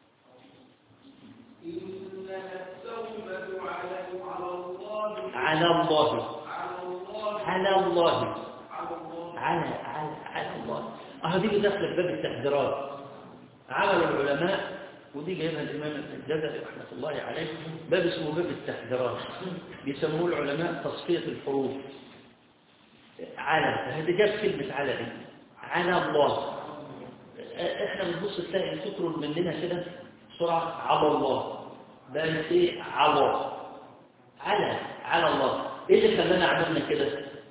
على الله على الله على على على الله اه دي داخله في باب التحذيرات عمل العلماء ودي جايبها الامام الجزري رحمه الله عليه باب اسمه باب التحذيرات بيسموه العلماء تصفيه الحروف على هذه جاب كلمه على دي على الله احنا بنبص تلاقي تخرج مننا كده بسرعه على الله ده ايه على على على الله ايه اللي خلانا عملنا كده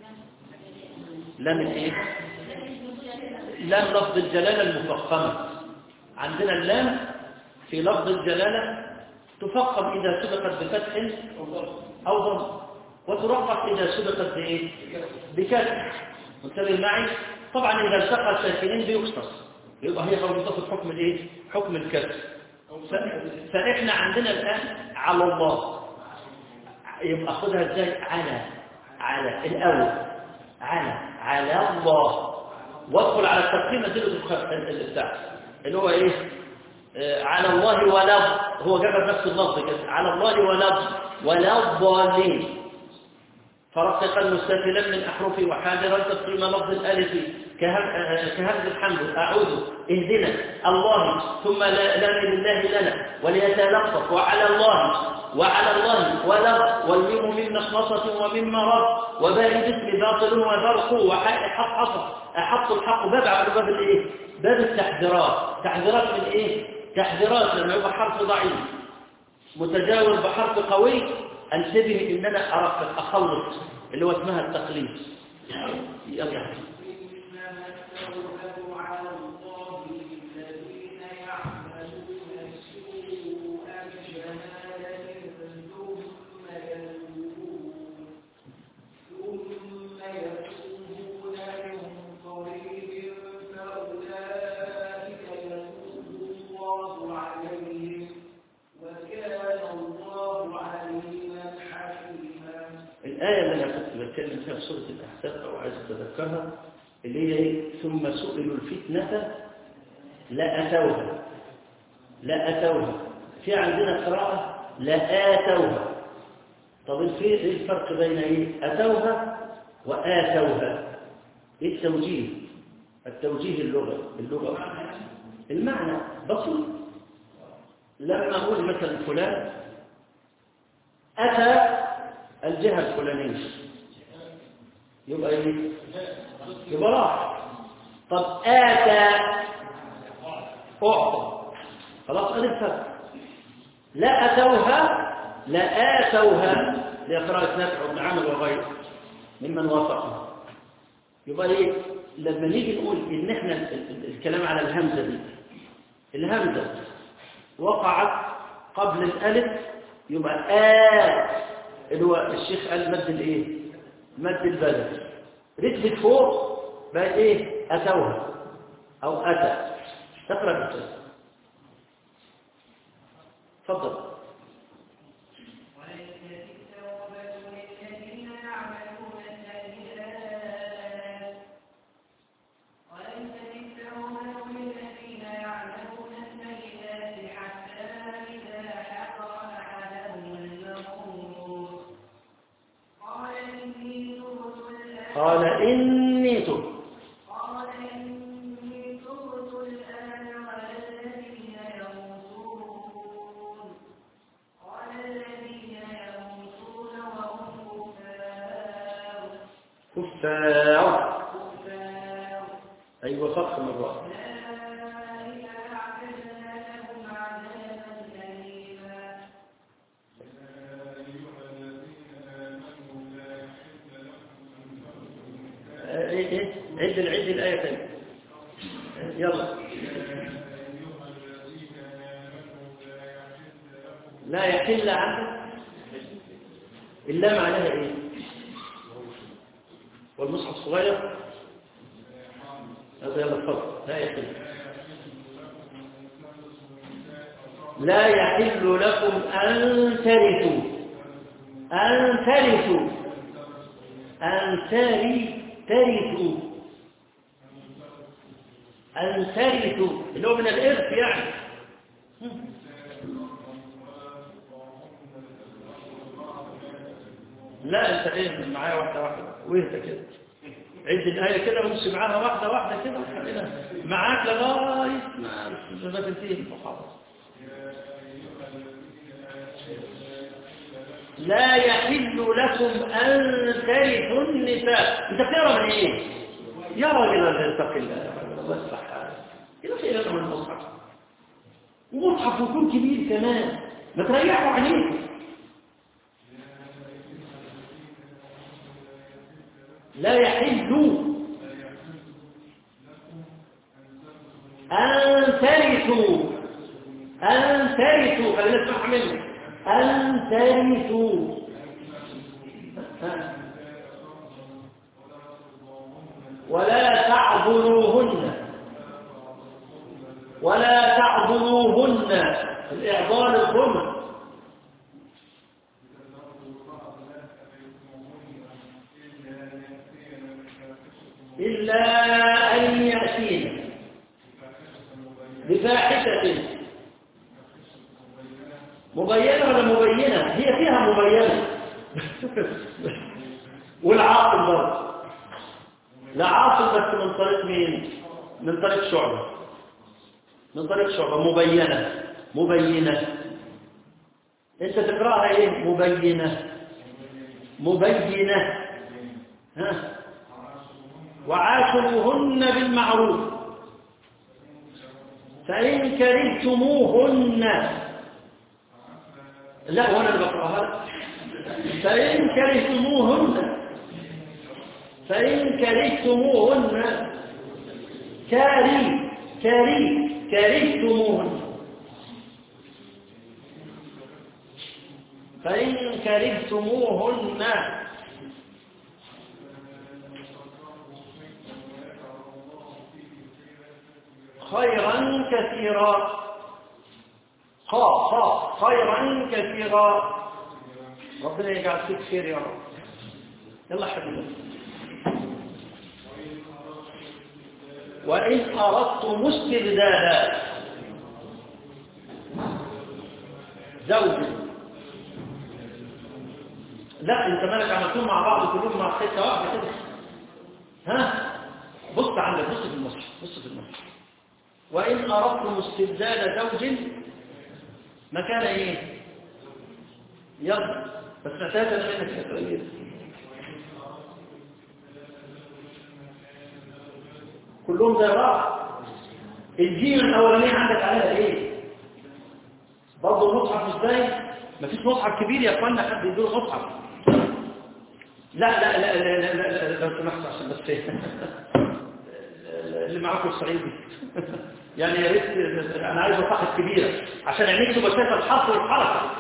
لام ايه لام لفظ الجلاله المفخمه عندنا اللام في لفظ الجلاله تفخم اذا سبقت بفتح او ضم وترقق اذا سبقت بايه بكسر منتبه معي طبعا اذا التقى الساكنين بيقصص يبقى هي موجوده في حكم الايه حكم الكسر ف- فاحنا عندنا الان على الله يبقى خدها ازاي على على الاول على على الله وادخل على التقسيم اديله البتاع اللي هو ايه آه، على الله ولا هو جاب نفس اللفظ كده على الله ولا ولا الضالين فرققا مستفلا من أحرفه وحاذرا تقسيم لفظ الألف كهم- آه، كهمز الحمد أعوذ اهدنا الله ثم لا لا لله لنا وليتلطف وعلى الله وعلى الله ولا والميم من مخلصة ومن مرض وباء الاسم باطل وبرق وحق حق حصر أحط الحق باب على باب الايه باب التحذيرات تحذيرات من ايه تحذيرات لما يبقى حرف ضعيف متجاوز بحرف قوي انتبه ان انا ارقق اخلص اللي هو اسمها التقليد يلا بتكلم فيها في سورة الأحزاب أو عايز أتذكرها اللي هي إيه؟ ثم سئلوا الفتنة لأتوها لأتوها في عندنا قراءة لآتوها طب الفي- ايه الفرق بين ايه أتوها وآتوها ايه التوجيه التوجيه اللغوي اللغوي المعنى بسيط لما أقول مثلا فلان أتى الجهة الفلانية يبقى ايه يبقى راح طب آتى أعطى خلاص أدي الفرق لا أتوها لا آتوها لقراءة نفع وابن عامر وغيره ممن وافقه يبقى ايه لما نيجي نقول ان احنا ال- ال- الكلام على الهمزة دي الهمزة وقعت قبل الألف يبقى آ اللي هو الشيخ قال مد الايه مد البلد رتبت فوق بقت ايه أتوها أو أتى تقرأ بالتسليم تفضل وليست التوبة للذين يعملون السيئات وليست التوبة للذين يعملون السيئات حتى إذا حضر أحدهم الموت قال إني تبت الآن قال إني تبت قال إني تبت الآن ولا الذين يموتون قال الذين يموتون وهم كفار كفار كفار أيوة فخم الرأس أولئك أعتدنا لهم عذابا أليما إيه إيه عد العد الآية تاني يلا لا يحل عنه إلا معناها إيه والمصحف الصغير هذا يلا اتفضل لا يحل لا يحل لكم أن ترثوا أن ترثوا أن تري ترثوا أن ترثوا اللي هو من الإرث يعني لا انت ايه معايا واحدة واحدة واهدى كده عد الآية كده وامشي معاها واحدة واحدة كده وخلينا معاك لغاية ما ما تنتهي المحاضرة لا يحل لكم أن ترثوا النساء أنت بتقرا من إيه؟ يا راجل اتق الله يا راجل الله يصلح حالك كده في إيه من المصحف ومصحف يكون كبير كمان ما تريحوا عينيكم لا يحل أن ترثوا أن ترثوا خلينا نسمعها منه أن ترثوا ها. ولا تعذروهن ولا تعذروهن الإعضال الظلم إلا أن يأتين بفاحشة مبينة ولا مبينة هي فيها مبينة والعاقل برضه لا عاقل بس من طريق مين من طريق شعبة من طريق شعبة مبينة مبينة انت تقراها ايه مبينة مبينة ها وعاشروهن بالمعروف فإن كرهتموهن لا وانا اللي بقراها فإن كرهتموهن فإن كرهتموهن كاري كاري كرهتموهن فإن كرهتموهن خيرا كثيرا خا خا خيرا كثيرا ربنا يجعل فيك خير يا رب يلا حبيبي وإن أردتم استبدالا زوج لا انت مالك عملتهم مع بعض كلهم مع حته واحده كده ها بص عندك بص في المصحف بص في المصحف وإن أردتم استبدال زوج مكان ايه يلا بس اعتاد منك يا كلهم زي بعض الجيم الاولانيه عندك عليها ايه برضه المصحف مش باين مفيش مصحف كبير يا اخوانا حد يدور مصحف لا لا لا لا لا, لا, لا لو سمحت عشان بس اللي معاكم الصعيدي يعني يا ريت انا عايز مصاحف كبيره عشان عينيك تبقى شايفه الحرف والحركه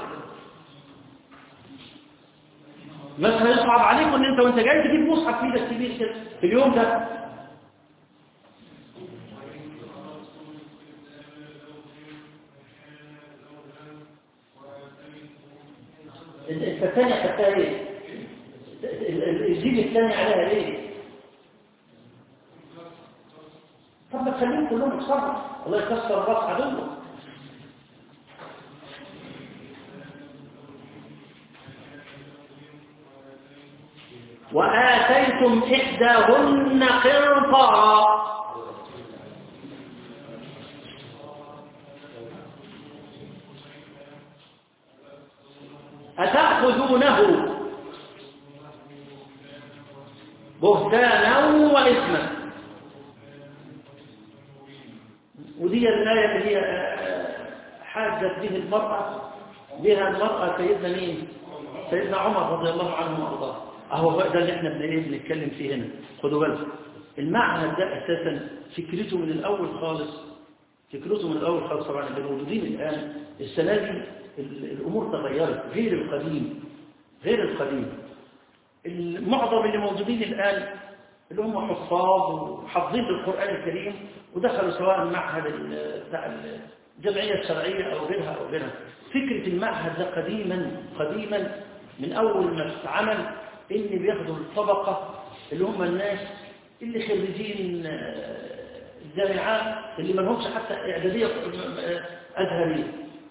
مثلا يصعب عليكم ان انت وانت جاي تجيب مصحف في ايدك كبير كده في اليوم ده انت الثانية خدتها ايه؟ الجيل الثاني عليها ايه؟ طب ما تخليهم كلهم يتصرف الله يكسر راس عدوه وآتيتم إحداهن قنطارا أتأخذونه بهتانا وإثما ودي الآية اللي هي حاجت به المرأة بها المرأة سيدنا مين سيدنا عمر رضي الله عنه وارضاه اهو ده اللي احنا بنتكلم فيه هنا خدوا بالكم المعهد ده اساسا فكرته من الاول خالص فكرته من الاول خالص طبعا اللي موجودين الان السنه دي الامور تغيرت غير القديم غير القديم المعظم اللي موجودين الان اللي هم حفاظ وحافظين للقران الكريم ودخلوا سواء معهد بتاع الجمعيه الشرعيه او غيرها او غيرها فكره المعهد ده قديما قديما من اول ما اتعمل ان بياخدوا الطبقه اللي هم الناس اللي خريجين الجامعات اللي ما لهمش حتى اعداديه ازهريه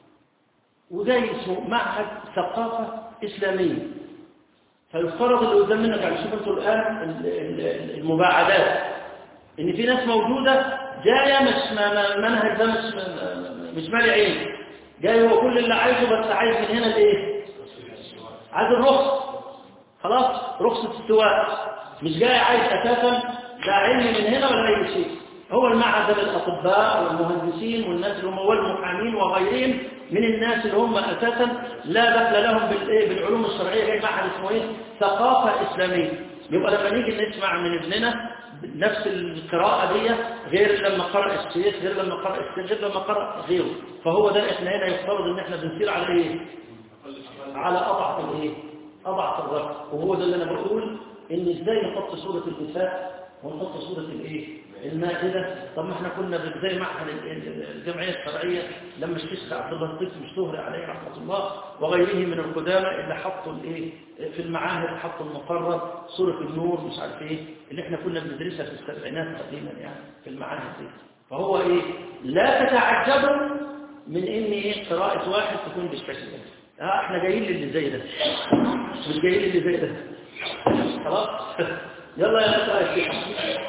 وده اسمه معهد ثقافه اسلاميه فيفترض اللي قدام منك يعني شوف انتوا الان المباعدات ان في ناس موجوده جايه مش منهج ده مش مش مالي عين جاي هو كل اللي عايزه بس عايز من هنا الايه عايز الرخص خلاص رخصة السواق مش جاي عايز أساسا لا علم من هنا ولا أي شيء هو المعهد للأطباء والمهندسين والناس اللي هم والمحامين وغيرهم من الناس اللي هم أساسا لا دخل لهم بالإيه بالعلوم الشرعية جاي معهد اسمه إيه ثقافة إسلامية يبقى لما نيجي نسمع من ابننا نفس القراءة دي غير لما قرأ الشيخ غير لما قرأ الشيخ غير لما قرأ غيره فهو ده احنا هنا يفترض ان احنا بنسير على ايه على اضعف الايه أضعف الرفع وهو ده اللي أنا بقول إن إزاي نحط سورة النساء ونحط سورة الإيه المائدة طب ما احنا كنا زي معهد الجمعية الشرعية لما الشيخ عبد الله الطفل الشهري عليه رحمة الله وغيره من القدامى اللي حطوا الإيه في المعاهد حطوا المقرر سورة النور مش عارف إيه اللي احنا كنا بندرسها في السبعينات قديما يعني في المعاهد دي فهو إيه لا تتعجبوا من إن إيه قراءة واحد تكون بالشكل ده اه احنا جايين للي زي ده مش جايين للي زي ده خلاص يلا يا فتاة يا شيخ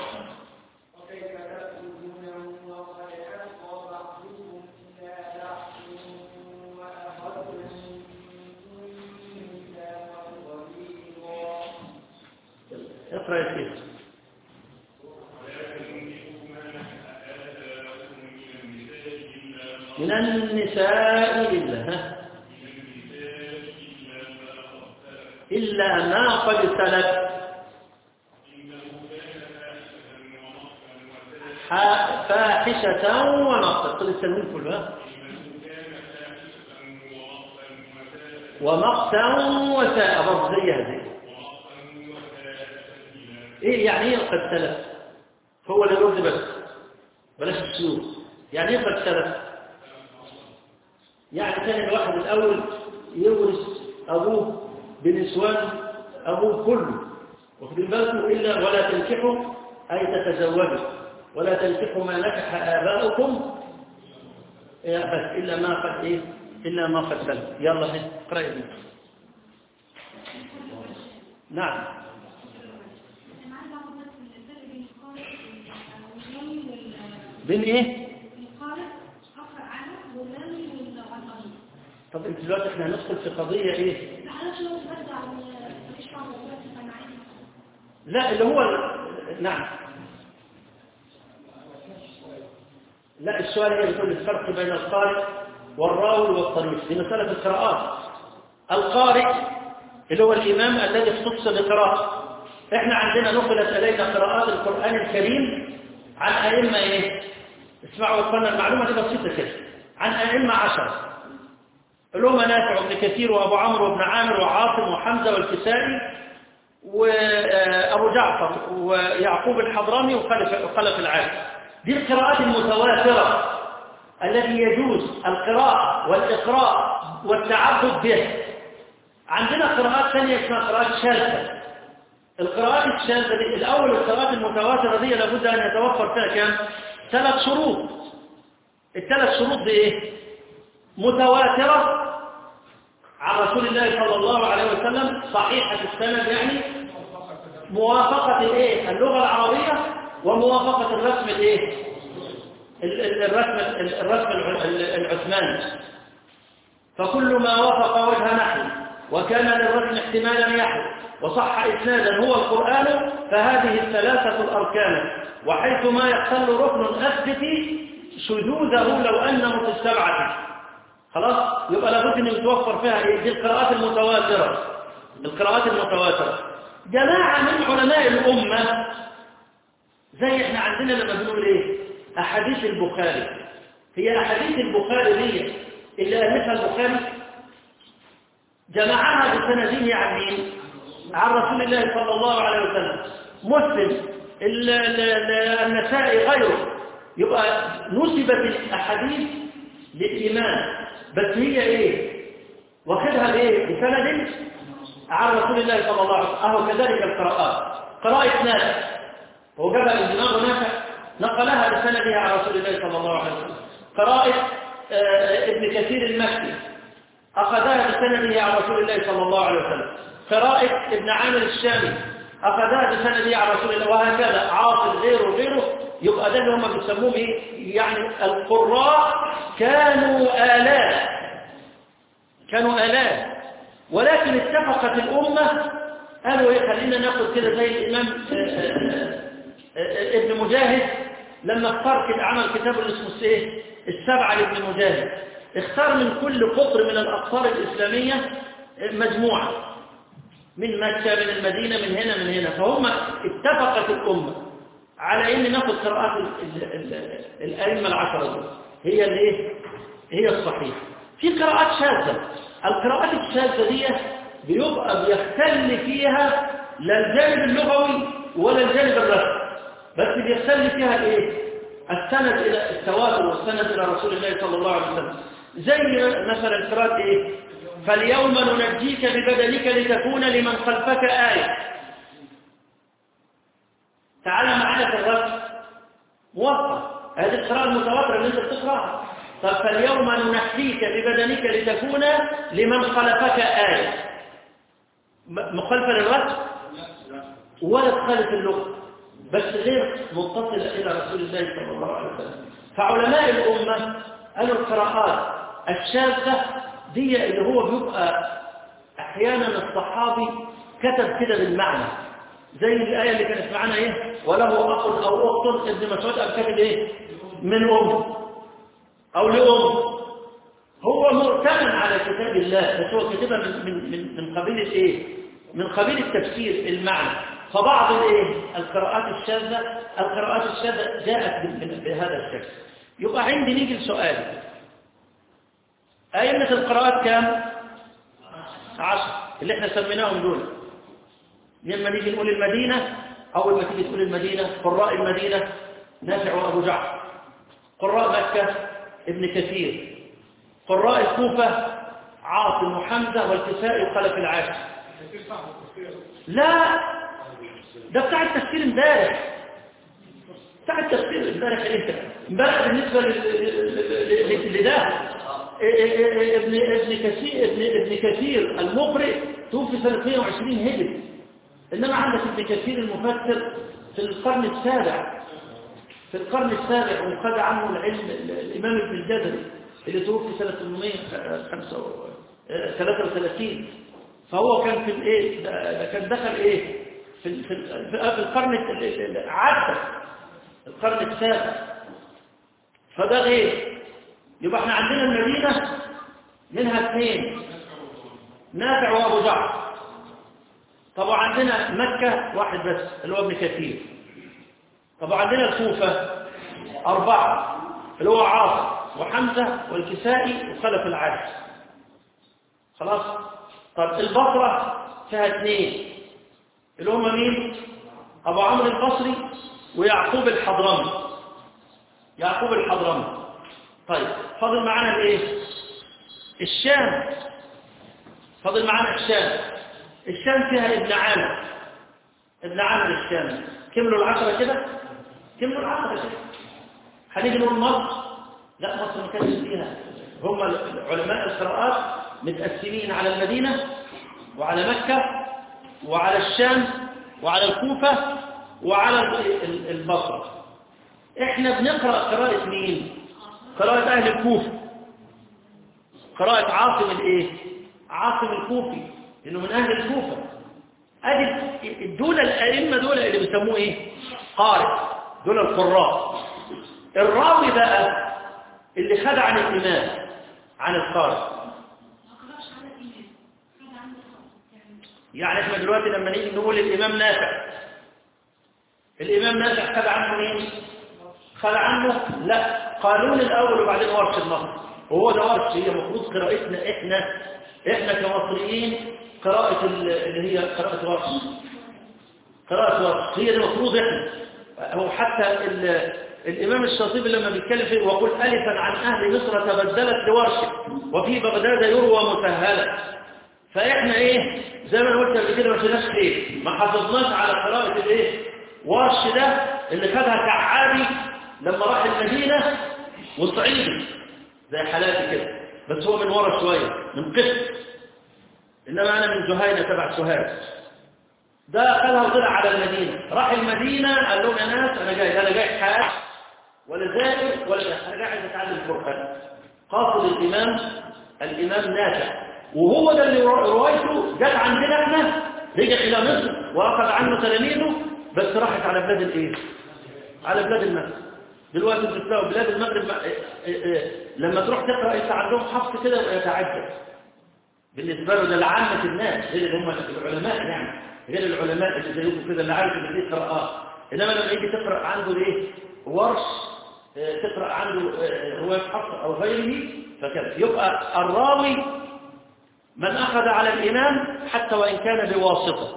وكيف تأكلونه وقد ألقى بعضكم إلى بعض وأخذتم ميثاقا غليظا اقرأ يا شيخ من النساء إلا ها إلا ما قد سلف ح- فاحشة ونقصا قل التنوين كلها ومقتا وساء برضه زي هذه ايه يعني ايه قد سلف هو اللي يرد بس بلاش السلوك يعني ايه قد سلف يعني كان الواحد الاول يورث ابوه بنسوان ابوه كله واخدين بالكم إلا ولا تنكحوا أي تتزوجوا ولا تنكحوا ما نكح آباؤكم إيه بس إلا ما قد إيه إلا ما قد سلم يلا هي اقرأ يا بنت. نعم أنا عايزة أعرف بس الفرق بين القارئ والرامي وال- بين إيه القارئ أقرأ عنه والرامي والغنائي. طب انت دلوقتي احنا هندخل في قضية ايه لا أنا شو بس عن مفيش بعض الوقت أنا عايزة لا اللي هو ال- نعم لا السؤال هي بتقول الفرق بين القارئ والراوي والطريق في مسألة القراءات القارئ اللي هو الإمام الذي اختص بقراءة احنا عندنا نقلت إلينا قراءات القرآن الكريم عن أئمة ايه اسمعوا اخوانا المعلومة دي بسيطة كده عن أئمة عشرة اللي هم نافع بن كثير وأبو عمرو وابن عامر وعاصم وحمزة والكسائي وأبو جعفر ويعقوب الحضرمي وخلف وخلف العالم دي القراءات المتواترة التي يجوز القراءة والإقراء والتعبد به عندنا قراءات ثانية اسمها قراءات شاذة القراءات الشاذة دي الأول القراءات المتواترة دي لابد أن يتوفر فيها كام؟ ثلاث شروط الثلاث شروط دي إيه؟ متواترة عن رسول الله صلى الله عليه وسلم صحيحة السند يعني موافقة الايه اللغة العربية وموافقة الرسم الايه ال- ال- الرسم ال- الرسم الع- ال- العثماني فكل ما وافق وجه نحو وكان للرسم احتمالا يحو وصح إسنادا هو القرآن فهذه الثلاثة الأركان وحيث ما يختل ركن أثبت شذوذه لو أنه في السبعة خلاص يبقى لابد ان يتوفر فيها ايه دي القراءات المتواتره القراءات المتواتره جماعه من علماء الامه زي احنا عندنا لما بنقول ايه احاديث البخاري هي احاديث البخاري دي اللي الفها البخاري جمعها بسنديه عن مين عن رسول الله صلى الله عليه وسلم مسلم ال- ال- ال- النسائي غيره يبقى نسبت الاحاديث للإيمان بس هي إيه واخدها بإيه بسند عن رسول الله صلى الله عليه وسلم أهو كذلك القراءات قراءة نافع هو جاب الإمام نافع نقلها بسندها عن رسول الله صلى الله عليه وسلم قراءة آه، ابن كثير المكي أخذها بسنده عن رسول الله صلى الله عليه وسلم قراءة ابن عامر الشامي أخذها بسنده عن رسول الله وهكذا عاصم غيره غيره يبقى ده اللي هم بيسموه ايه؟ يعني القراء كانوا آلاف كانوا آلاف ولكن اتفقت الأمة قالوا ايه خلينا ناخد كده زي الإمام آه، آه، آه، ابن مجاهد لما اختار كده عمل كتاب اللي اسمه ايه السبعة لابن مجاهد اختار من كل قطر من الأقطار الإسلامية مجموعة من مكة من المدينة من هنا من هنا فهم اتفقت الأمة على ان ناخد قراءات ال- ال- ال- الأئمة العشرة دول هي الايه هي الصحيحة في قراءات شاذة القراءات الشاذة دي بيبقى بيختل فيها لا الجانب اللغوي ولا الجانب الرسمي بس بيختل فيها ايه السند الى التواتر والسند الى رسول الله صلى الله عليه وسلم زي مثلا قراءة ايه فاليوم ننجيك ببدنك لتكون لمن خلفك آية تعال معنا في الرسم موفق هذه القراءة المتواترة اللي انت بتقراها طب فاليوم ننحيك ببدنك لتكون لمن خلفك آية م- مخالفة للرسم ولا تخالف اللغة بس غير متصلة إلى رسول الله صلى الله عليه وسلم فعلماء الأمة قالوا القراءات الشاذة دي اللي هو بيبقى أحيانا الصحابي كتب كده بالمعنى زي الآية اللي كانت معانا إيه وله أخ أو أخت ابن مسعود قال كاتب إيه من أم أو لأم هو مؤتمن على كتاب الله بس هو كتبها من من من من قبيل الايه من قبيل التفسير المعنى فبعض الايه القراءات الشاذه القراءات الشاذه جاءت بال- بهذا الشكل يبقى عندي نيجي لسؤال أئمة القراءات كام عشر اللي احنا سميناهم دول لما نيجي نقول المدينة أول ما تيجي تقول المدينة قراء المدينة نافع وأبو جعفر قراء مكة ابن كثير قراء الكوفة عاصم وحمزة والكسائي وخلف العاشر لا ده بتاع التفسير امبارح بتاع التفسير امبارح ايه امبارح بالنسبه لل- لل- لل- لده ابن ابن كثير ابن ابن كثير المقرئ توفي سنه 120 هجري انما عندك ابن كثير المفسر في القرن السابع في القرن السابع وخد عنه العلم الامام ابن الجزري اللي توفي سنه 833 فهو كان في الايه ده ده كان دخل ايه في ال- في ال- في القرن ال- ال- ال- عدى القرن السابع فده غير يبقى احنا عندنا المدينة منها اثنين نافع وابو جعفر طب وعندنا مكة واحد بس اللي هو ابن كثير طب وعندنا الكوفة أربعة اللي هو عاصم وحمزة والكسائي وخلف العاجز خلاص طب البصرة فيها اثنين اللي هم مين أبو عمرو البصري ويعقوب الحضرمي يعقوب الحضرمي طيب فاضل معانا الايه الشام فاضل معانا الشام الشام فيها ابن عامر ابن عامر الشامي كملوا العشرة كده كملوا العشرة كده هنيجي نقول مصر لا مصر ما كانش فيها هم علماء القراءات متقسمين على المدينة وعلى مكة وعلى الشام وعلى الكوفة وعلى ال- ال- البصرة احنا بنقرأ قراءة مين قراءة أهل الكوفة قراءة عاصم الايه عاصم الكوفي لأنه من أهل الكوفة أدي دول الأئمة دول اللي بيسموه إيه قارئ دول القراء الراوي بقى اللي خد عن الإمام عن القارئ ما قرأش على الإيمان هذا عنده خالص يعني يعني احنا دلوقتي لما نيجي نقول الإمام نافع الإمام نافع خد عنه مين خد عنه لا قانون الأول وبعدين ورش النصر وهو ده ورش هي المفروض قراءتنا احنا احنا كمصريين قراءة ال- اللي هي قراءة ورش قراءة ورش هي دي المفروض احنا هو حتى ال- الإمام الشاطبي لما بيتكلم فيه وقل ألفا عن أهل مصر تبدلت لورشه وفي بغداد يروى مسهلا فإحنا إيه زي ما أنا قلت قبل كده ما فيناش خير ما حافظناش على قراءة الإيه ورش ده اللي خدها كعابي لما راح المدينة وصعيدي زي حالاتي كده بس هو من ورا شوية من قسم إنما أنا من جهينة تبع سوهاج ده خدها وطلع على المدينة راح المدينة قال لهم يا ناس أنا جاي أنا جاي حاج ولا زائر ولا جاي. أنا جاي عايز أتعلم القرآن قاصد الإمام الإمام نافع وهو ده اللي رو- روايته جت عندنا احنا رجع إلى مصر وأخذ عنه تلاميذه بس راحت على بلاد الإيه؟ على بلاد المغرب دلوقتي انتوا تلاقوا بلاد المغرب ما- إيه- إيه- إيه، لما تروح تقرأ انت عندهم حفظ كده يبقى يتعجب بالنسبة له ده لعامة الناس غير اللي هم العلماء يعني غير العلماء اللي زيكم كده اللي عارف اللي يقرأ اه انما لما يجي تقرأ عنده ايه ورش آه، تقرأ عنده آه، رواية حفص او غيره فكذا يبقى الراوي من أخذ على الإمام حتى وإن كان بواسطة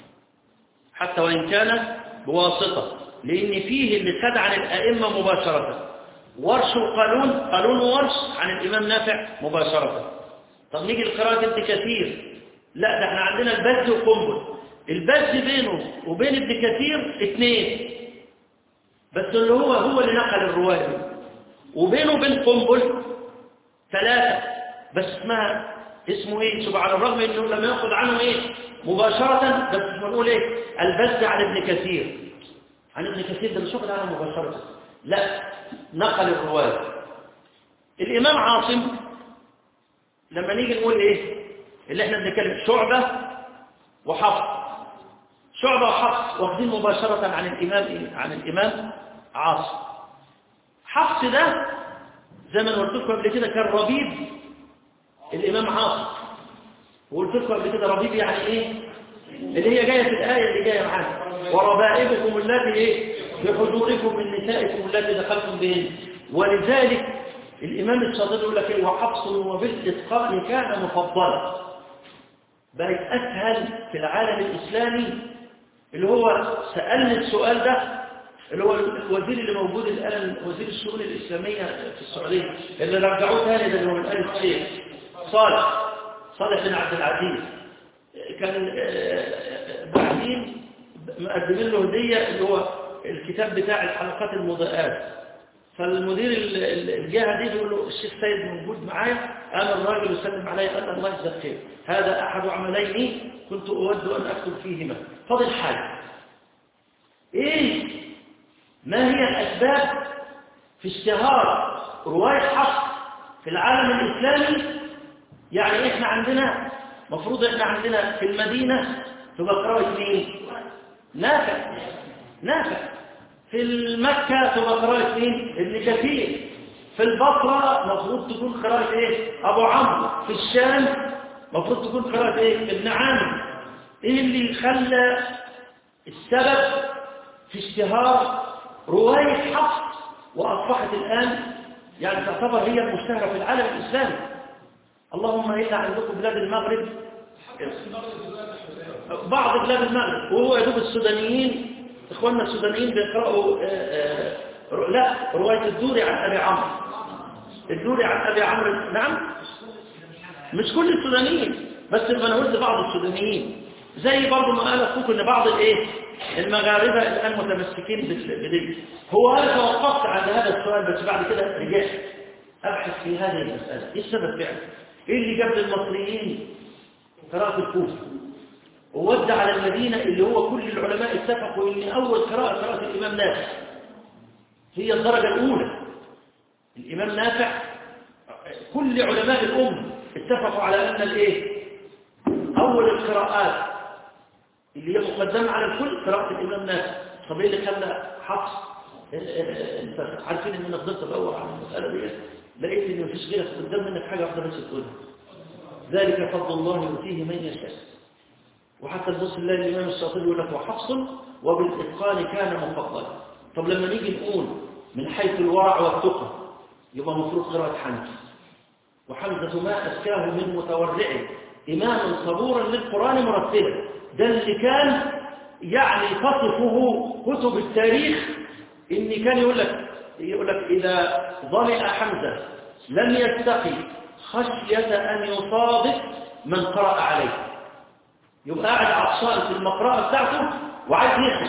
حتى وإن كان بواسطة لأن فيه اللي خد عن الأئمة مباشرة ورش وقانون قانون ورش عن الإمام نافع مباشرة طب نيجي لقراءة ابن كثير لا ده احنا عندنا البز وقنبل البز بينه وبين ابن كثير اثنين بس اللي هو هو اللي نقل الرواية دي. وبينه وبين قنبل ثلاثة بس اسمها اسمه ايه سبحان الرغم انه لم ياخذ عنه ايه مباشرة بس اسمه نقول ايه البز عن ابن كثير عن ابن كثير ده مش واخد عنه مباشرة لا نقل الرواية الإمام عاصم لما نيجي نقول ايه اللي احنا بنتكلم شعبة وحفص شعبة وحفص واخدين مباشرة عن الإمام إيه؟ عن الإمام عاصم حفص ده زي ما أنا قلت لكم قبل كده كان ربيب الإمام عاصم وقلت لكم قبل كده ربيب يعني إيه اللي هي جاية في الآية اللي جاية معانا وربائبكم التي إيه بحضوركم من نسائكم التي دخلتم بهن ولذلك الإمام الشاطبي يقول لك إيه وحفص وبالإتقان كان مفضلا بقت أسهل في العالم الإسلامي اللي هو سألني السؤال ده اللي هو الوزير اللي موجود الآن وزير الشؤون الإسلامية في السعودية اللي رجعوه تاني ده اللي هو من آل الشيخ صالح صالح بن عبد العزيز كان آه، بعدين مقدمين له هدية اللي هو الكتاب بتاع الحلقات المضاءات فالمدير ال- ال- الجهة دي بيقول له الشيخ سيد موجود معايا قام الراجل يسلم علي قال الله يجزاك خير هذا أحد عملين كنت أود أن أكتب فيهما فاضل حاجة إيه ما هي الأسباب في اشتهار رواية حفص في العالم الإسلامي يعني إحنا عندنا مفروض إحنا عندنا في المدينة تبقى قراءة مين؟ نافع نافع في المكة تبقى قراءة مين؟ ابن كثير في البصرة مفروض تكون قراءة إيه؟ أبو عمرو في الشام مفروض تكون قراءة إيه؟ ابن عامر إيه اللي خلى السبب في اشتهار رواية حفص وأصبحت الآن يعني تعتبر هي المشتهرة في العالم الإسلامي اللهم إلا عندكم بلاد المغرب بعض بلاد المغرب وهو يدوب السودانيين إخواننا السودانيين بيقرأوا آه، آه، ر- لا رواية الدوري عن أبي عمرو الدوري عن أبي عمرو نعم مش كل السودانيين بس أنا قلت بعض السودانيين زي برضه ما قال أخوك إن بعض الإيه المغاربة الآن متمسكين بال- بدي هو أنا توقفت عند هذا السؤال بس بعد كده رجعت أبحث في هذه المسألة إيه السبب فعلا إيه اللي جاب للمصريين قراءة الكوفة وودى على المدينة اللي هو كل العلماء اتفقوا ان اول قراءة قراءة الامام نافع هي الدرجة الاولى الامام نافع كل علماء الامة اتفقوا على ان الايه اول القراءات اللي هي مقدمة على الكل قراءة الامام نافع طب ايه اللي خلى حفص اه، اه، انت عارفين ان انا فضلت ادور على المسألة دي لقيت ان مفيش غيرك قدام منك حاجة واحدة بس تقولها ذلك فضل الله يؤتيه من يشاء وحتى تبص الله الإمام الشاطبي يقول لك وحفص وبالإتقان كان مفضلا طب لما نيجي نقول من حيث الورع والتقى يبقى مفروض قراءة حمزة وحمزة ما أسكاه من متورع إماما صبورا للقرآن مرتبا ده اللي كان يعني تصفه كتب التاريخ إن كان يقول لك يقول لك إذا ظمئ حمزة لم يستقي خشية أن يصادف من قرأ عليه يبقى قاعد عطشان في المقرأة بتاعته وعايز يخرج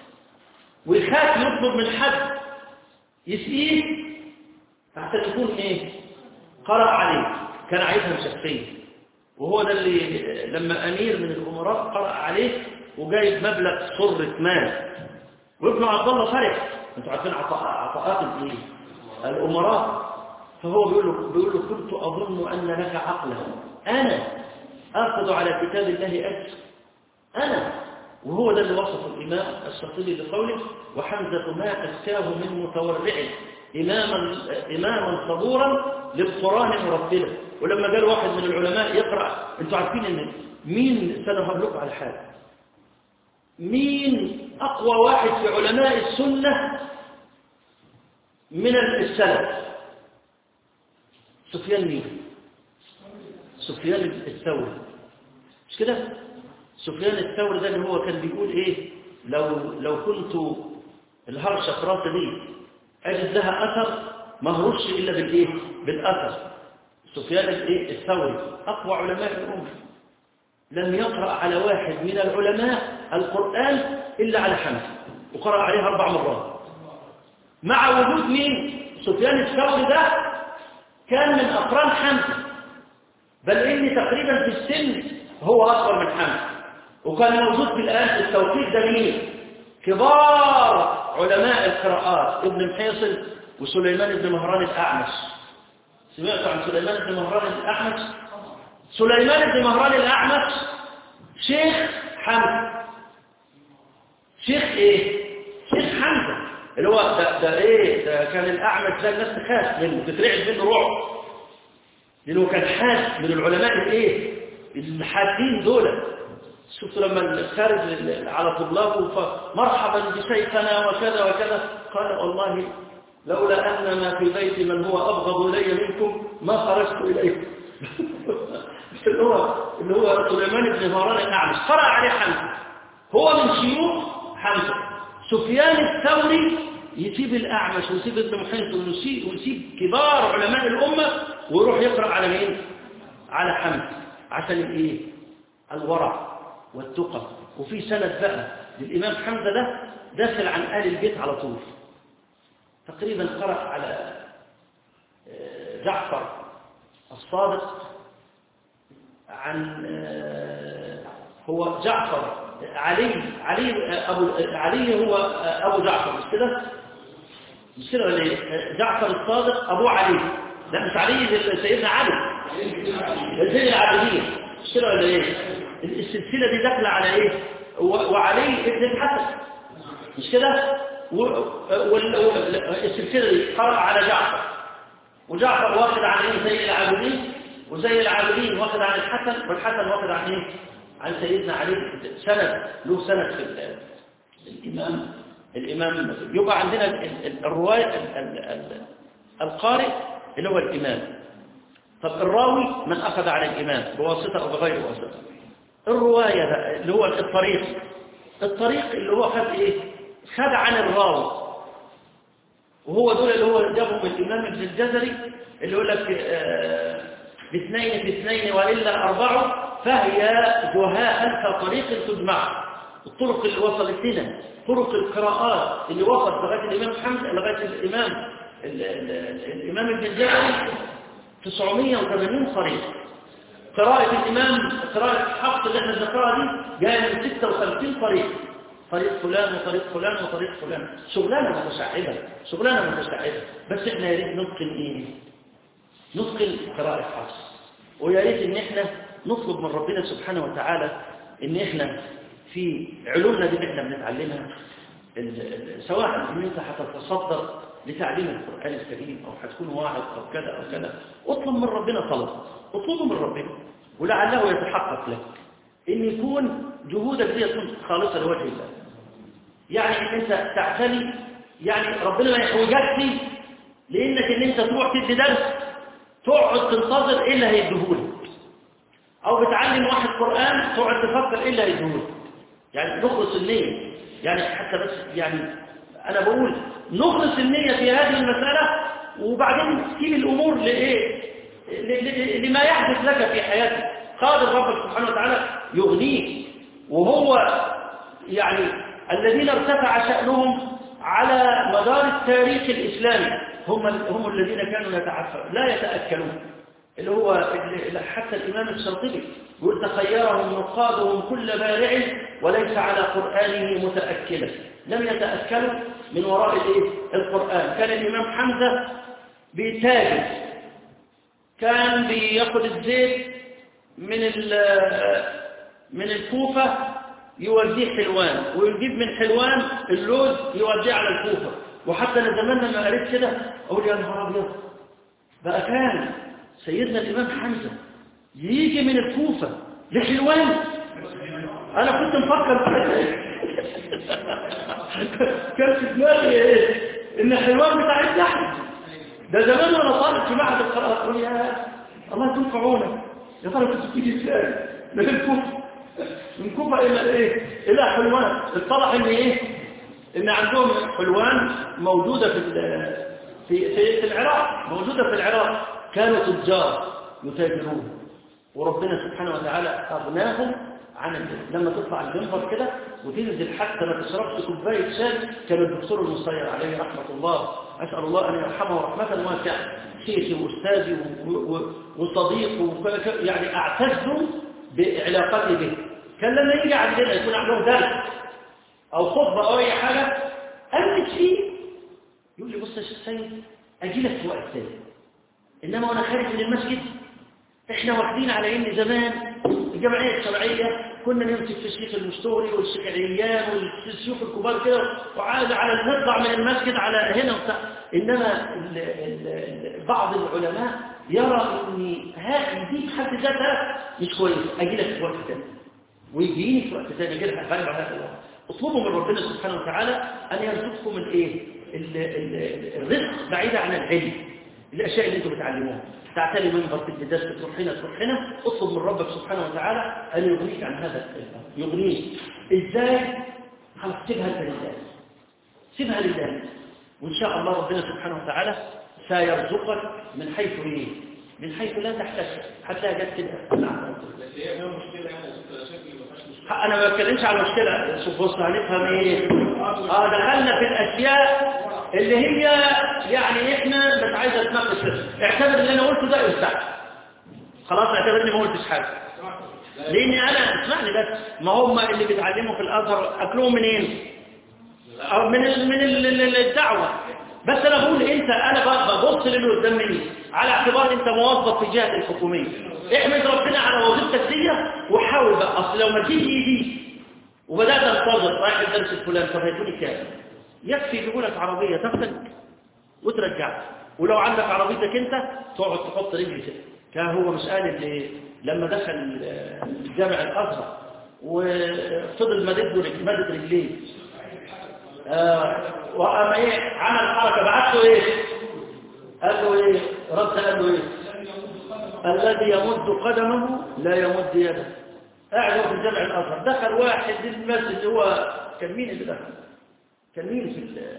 ويخاف يطلب من حد يسقيه حتى يكون ايه قرأ عليه كان عايزها شخصيا وهو ده اللي لما امير من الامراء قرأ عليه وجايب مبلغ صرة مال وابن عبد الله فرح انتوا عارفين عطاء عطاءات الايه الامراء فهو بيقول له بيقول له كنت اظن ان لك عقلا انا اخذ على كتاب الله اجر انا وهو ده اللي وصف الامام الشاطبي بقوله وحمزه ما اسكاه من متورع اماما اماما صبورا للقران مرتلا ولما قال واحد من العلماء يقرا انتوا عارفين ان مين سنه لكم على حاجه مين اقوى واحد في علماء السنه من السلف سفيان مين سفيان الثوري مش كده سفيان الثوري ده اللي هو كان بيقول ايه لو لو كنت الهرشة في راسي دي اجد لها اثر ما هرش الا بالايه بالاثر سفيان الايه الثوري اقوى علماء الامه لم يقرا على واحد من العلماء القران الا على حمزه وقرا عليه اربع مرات مع وجود مين سفيان الثوري ده كان من اقران حمزه بل إن تقريبا في السن هو أكبر من حمزة وكان موجود في الآن في التوقيت ده مين كبار علماء القراءات ابن محيصن وسليمان بن مهران الأعمش سمعت عن سليمان بن مهران الأعمش سليمان بن مهران الأعمش شيخ حمزة شيخ إيه شيخ حمزة اللي هو ده, ده إيه ده كان الأعمش ده الناس تخاف منه تترعب منه رعب لأنه كان حاد من العلماء الايه الحادين دول شفتوا لما خارج على طلابه فمرحبا بشيخنا وكذا وكذا قال والله لولا أن ما في بيتي من هو أبغض إلي منكم ما خرجت إليكم اللي هو اللي هو سليمان بن مهران الأعمش قرأ عليه حمزة هو من شيوخ حمزة سفيان الثوري يسيب الأعمش ويسيب ابن محيط ويسيب, ويسيب كبار علماء الأمة ويروح يقرأ على مين؟ على حمزة عشان الايه؟ الورع والتقى وفي سند بقى للإمام حمزة ده داخل عن آل البيت على طول تقريبا قرأ على آه، جعفر الصادق عن آه، هو جعفر علي علي آه، أبو علي هو آه، أبو جعفر مش كده؟ مش كده ولا إيه؟ آه، جعفر الصادق أبو علي لا مش علي ده سيدنا علي ده زين العابدين مش كده ولا إيه؟ السلسلة دي داخلة على إيه؟ و- وعلي ابن الحسن مش كده؟ و- وال- وال- السلسلة دي قرأ على جعفر وجعفر واخد عن ايه زي العابدين وزي العابدين واخد عن الحسن والحسن واخد عن ايه عن سيدنا علي سند له سند في ال- الامام الامام يبقى عندنا ال- ال- الروايه ال- ال- ال- القارئ اللي هو الامام طب الراوي من اخذ عن الامام بواسطه او بغير واسطه الروايه بقى اللي هو الطريق الطريق اللي هو خد ايه خد عن الراوي وهو دول اللي هو جابهم الإمام ابن الجزري اللي يقول لك آه، باثنين باثنين وإلا أربعة فهي جهاء ألف طريق تجمع الطرق اللي وصلت لنا طرق القراءات اللي وصلت لغاية الإمام حمد لغاية الإمام ال- ال- الإمام ابن الجزري 980 طريق قراءة الإمام قراءة حفص اللي احنا ذكرها دي جاية من 56 طريق طريق فلان وطريق فلان وطريق فلان شغلانة متشعبة شغلانة متشعبة بس احنا يا ريت نتقن ايه نتقن قراءة حفص ويا ريت ان احنا نطلب من ربنا سبحانه وتعالى ان احنا في علومنا دي اللي احنا بنتعلمها ال- ال- سواء ان انت هتتصدر لتعليم القرآن الكريم او هتكون واعظ او كذا او كذا اطلب من ربنا طلب اطلبه من ربنا ولعله يتحقق لك ان يكون جهودك دي تكون خالصة لوجه الله يعني ان انت تعتني يعني ربنا ما يحوجكش لانك ان انت تروح تدي درس تقعد تنتظر ايه اللي هيديهولك او بتعلم واحد قرآن تقعد تفكر ايه اللي هيديهولك يعني نخلص النية يعني حتى بس يعني انا بقول نخلص النية في هذه المسألة وبعدين تسيب الامور لايه ل- ل- لما يحدث لك في حياتك قادر ربك سبحانه وتعالى يغنيك وهو يعني الذين ارتفع شأنهم على مدار التاريخ الإسلامي هم هم الذين كانوا يتعفرون لا يتأكلون اللي هو اللي حتى الإمام الشاطبي يقول تخيرهم نقادهم كل بارع وليس على قرآنه متأكلا لم يتأكلوا من وراء الإيه؟ القرآن كان الإمام حمزة بيتاجر كان بياخد الزيت من ال- من الكوفة يوديه حلوان ويجيب من حلوان اللوز يوديه على الكوفة وحتى انا زمان لما قريت كده اقول يا نهار ابيض بقى كان سيدنا الامام حمزه يجي من الكوفة لحلوان انا كنت مفكر كان في دماغي ايه ان حلوان بتاع الزحمه ده زمان وانا طالب في معهد القراءه اقول يا الله يكون في عونك يا ترى كنت بتيجي ازاي من الكوفه من كوفه الى ايه الى حلوان اتضح ان ايه ان عندهم حلوان موجوده في ال- في في, في العراق موجوده في العراق كانوا تجار يتاجرون وربنا سبحانه وتعالى اغناهم عن ال- لما تطلع المنبر كده وتنزل حتى ما تشربش كوبايه شاي كان الدكتور المصير عليه رحمه الله اسال الله ان يرحمه رحمه واسعه شيخي واستاذي و- و- وصديقي وك- ك- يعني اعتز بعلاقتي به كان لما يجي عندنا يكون عندهم درس او خطبه او اي حاجه امسك فيه يقول لي بص يا شيخ سيد اجي لك في وقت تاني انما وانا خارج من المسجد احنا واخدين على ان زمان الجمعيه الشرعيه كنا نمسك في الشيخ المستوري والشيخ العيان والشيوخ الكبار كده وعاد على نطلع من المسجد على هنا وبتاع انما ال ال ال بعض العلماء يرى ان ها دي في حد ذاتها مش كويس اجي لك في وقت تاني ويجيني في وقت تاني غير غالب على هذا الوقت اطلبوا من ربنا سبحانه وتعالى ان يرزقكم الايه ال- ال- الرزق بعيد عن العلم الاشياء اللي انتم بتعلموها تعتني منبر تدي درس تروح هنا تروح هنا اطلب من ربك سبحانه وتعالى ان يغنيك عن هذا الامر يغنيك ازاي خلاص سيبها لله سيبها لله وان شاء الله ربنا سبحانه وتعالى سيرزقك من حيث ايه من حيث لا تحتسب حتى جت كده نعم انا ما بتكلمش على مشكله شوف بص هنفهم ايه اه دخلنا في الاشياء اللي هي يعني احنا مش عايزه تناقش فيها. اعتبر اللي انا قلته ده يستحق خلاص اعتبرني ما قلتش حاجه لاني انا اسمعني بس ما هم اللي بيتعلموا في الازهر اكلهم منين أو من ال من ال ال- الدعوه بس انا بقول انت انا ب- ببص للي قدام مني على اعتبار انت موظف في الجهه الحكوميه احمد ربنا على وظيفتك دي وحاول بقى اصل لو ما تيجي ايدي وبدات انتظر رايح الدرس الفلاني طب هيكون كام يكفي يجيبوا لك عربيه تاخدك وترجعك ولو عندك عربيتك انت تقعد تحط رجلي كده كان هو مش قال اللي لما دخل آه، جامع الازهر وفضل مدد له- مدد رجليه آه، وقام ايه عمل حركه بعت له ايه قال له ايه رد قال له ايه الذي يمد قدمه لا يمد يده قاعد هو في جامع الازهر دخل واحد المسجد هو كان مين اللي دخل كان مين في ال-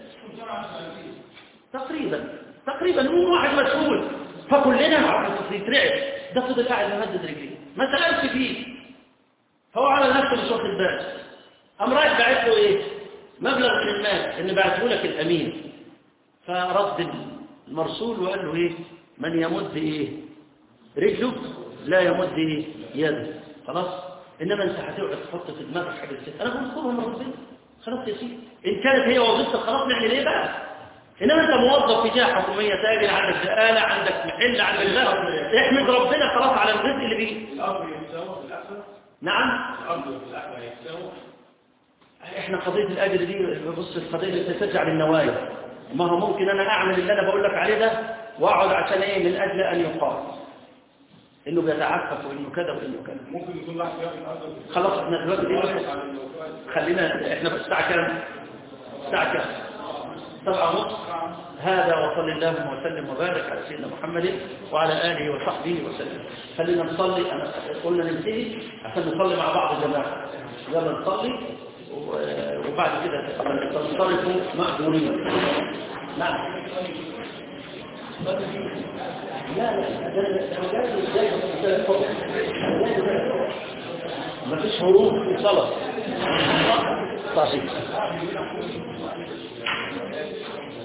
تقريبا تقريبا هو واحد مسؤول فكلنا يترعب ده فضل قاعد ممدد رجليه ما سالش فيه فهو على نفسه مش واخد باله قام رايح باعت له ايه مبلغ من المال ان بعته لك الامين فرد المرسول وقال له ايه من يمد ايه رجله لا يمد ايه يده خلاص انما انت هتقعد تحط في دماغك حاجه زي كده. انا بقول خدها من ربنا خلاص يا سيدي ان كانت هي وظيفتك خلاص نعمل ايه بقى انما انت موظف في جهه حكوميه تاجر عندك بقاله عندك محل عندك غير احمد ربنا خلاص على الرزق اللي بيه الأمر يتساوى في الأخرة نعم الأمر في الأخرة يتساوى احنا قضيه الاجر دي بص القضيه اللي ترجع للنوايا ما هو ممكن انا اعمل اللي انا بقول لك عليه ده واقعد عشان ايه من اجل ان يقال انه بيتعفف وانه كذا وانه كذا ممكن يكون واحد ياخد أجر خلاص احنا دلوقتي واحد ايه على الوفاة خلينا احنا في الساعه كام الساعه كام سبعة ونص هذا وصل اللهم وسلم وبارك على سيدنا محمد وعلى آله وصحبه وسلم خلينا نصلي أنا قلنا ننتهي عشان نصلي مع بعض يا جماعة يلا نصلي و- وبعد كده تنصرفوا مأجورين نعم لا لا ما فيش هروب في صلاة صحيح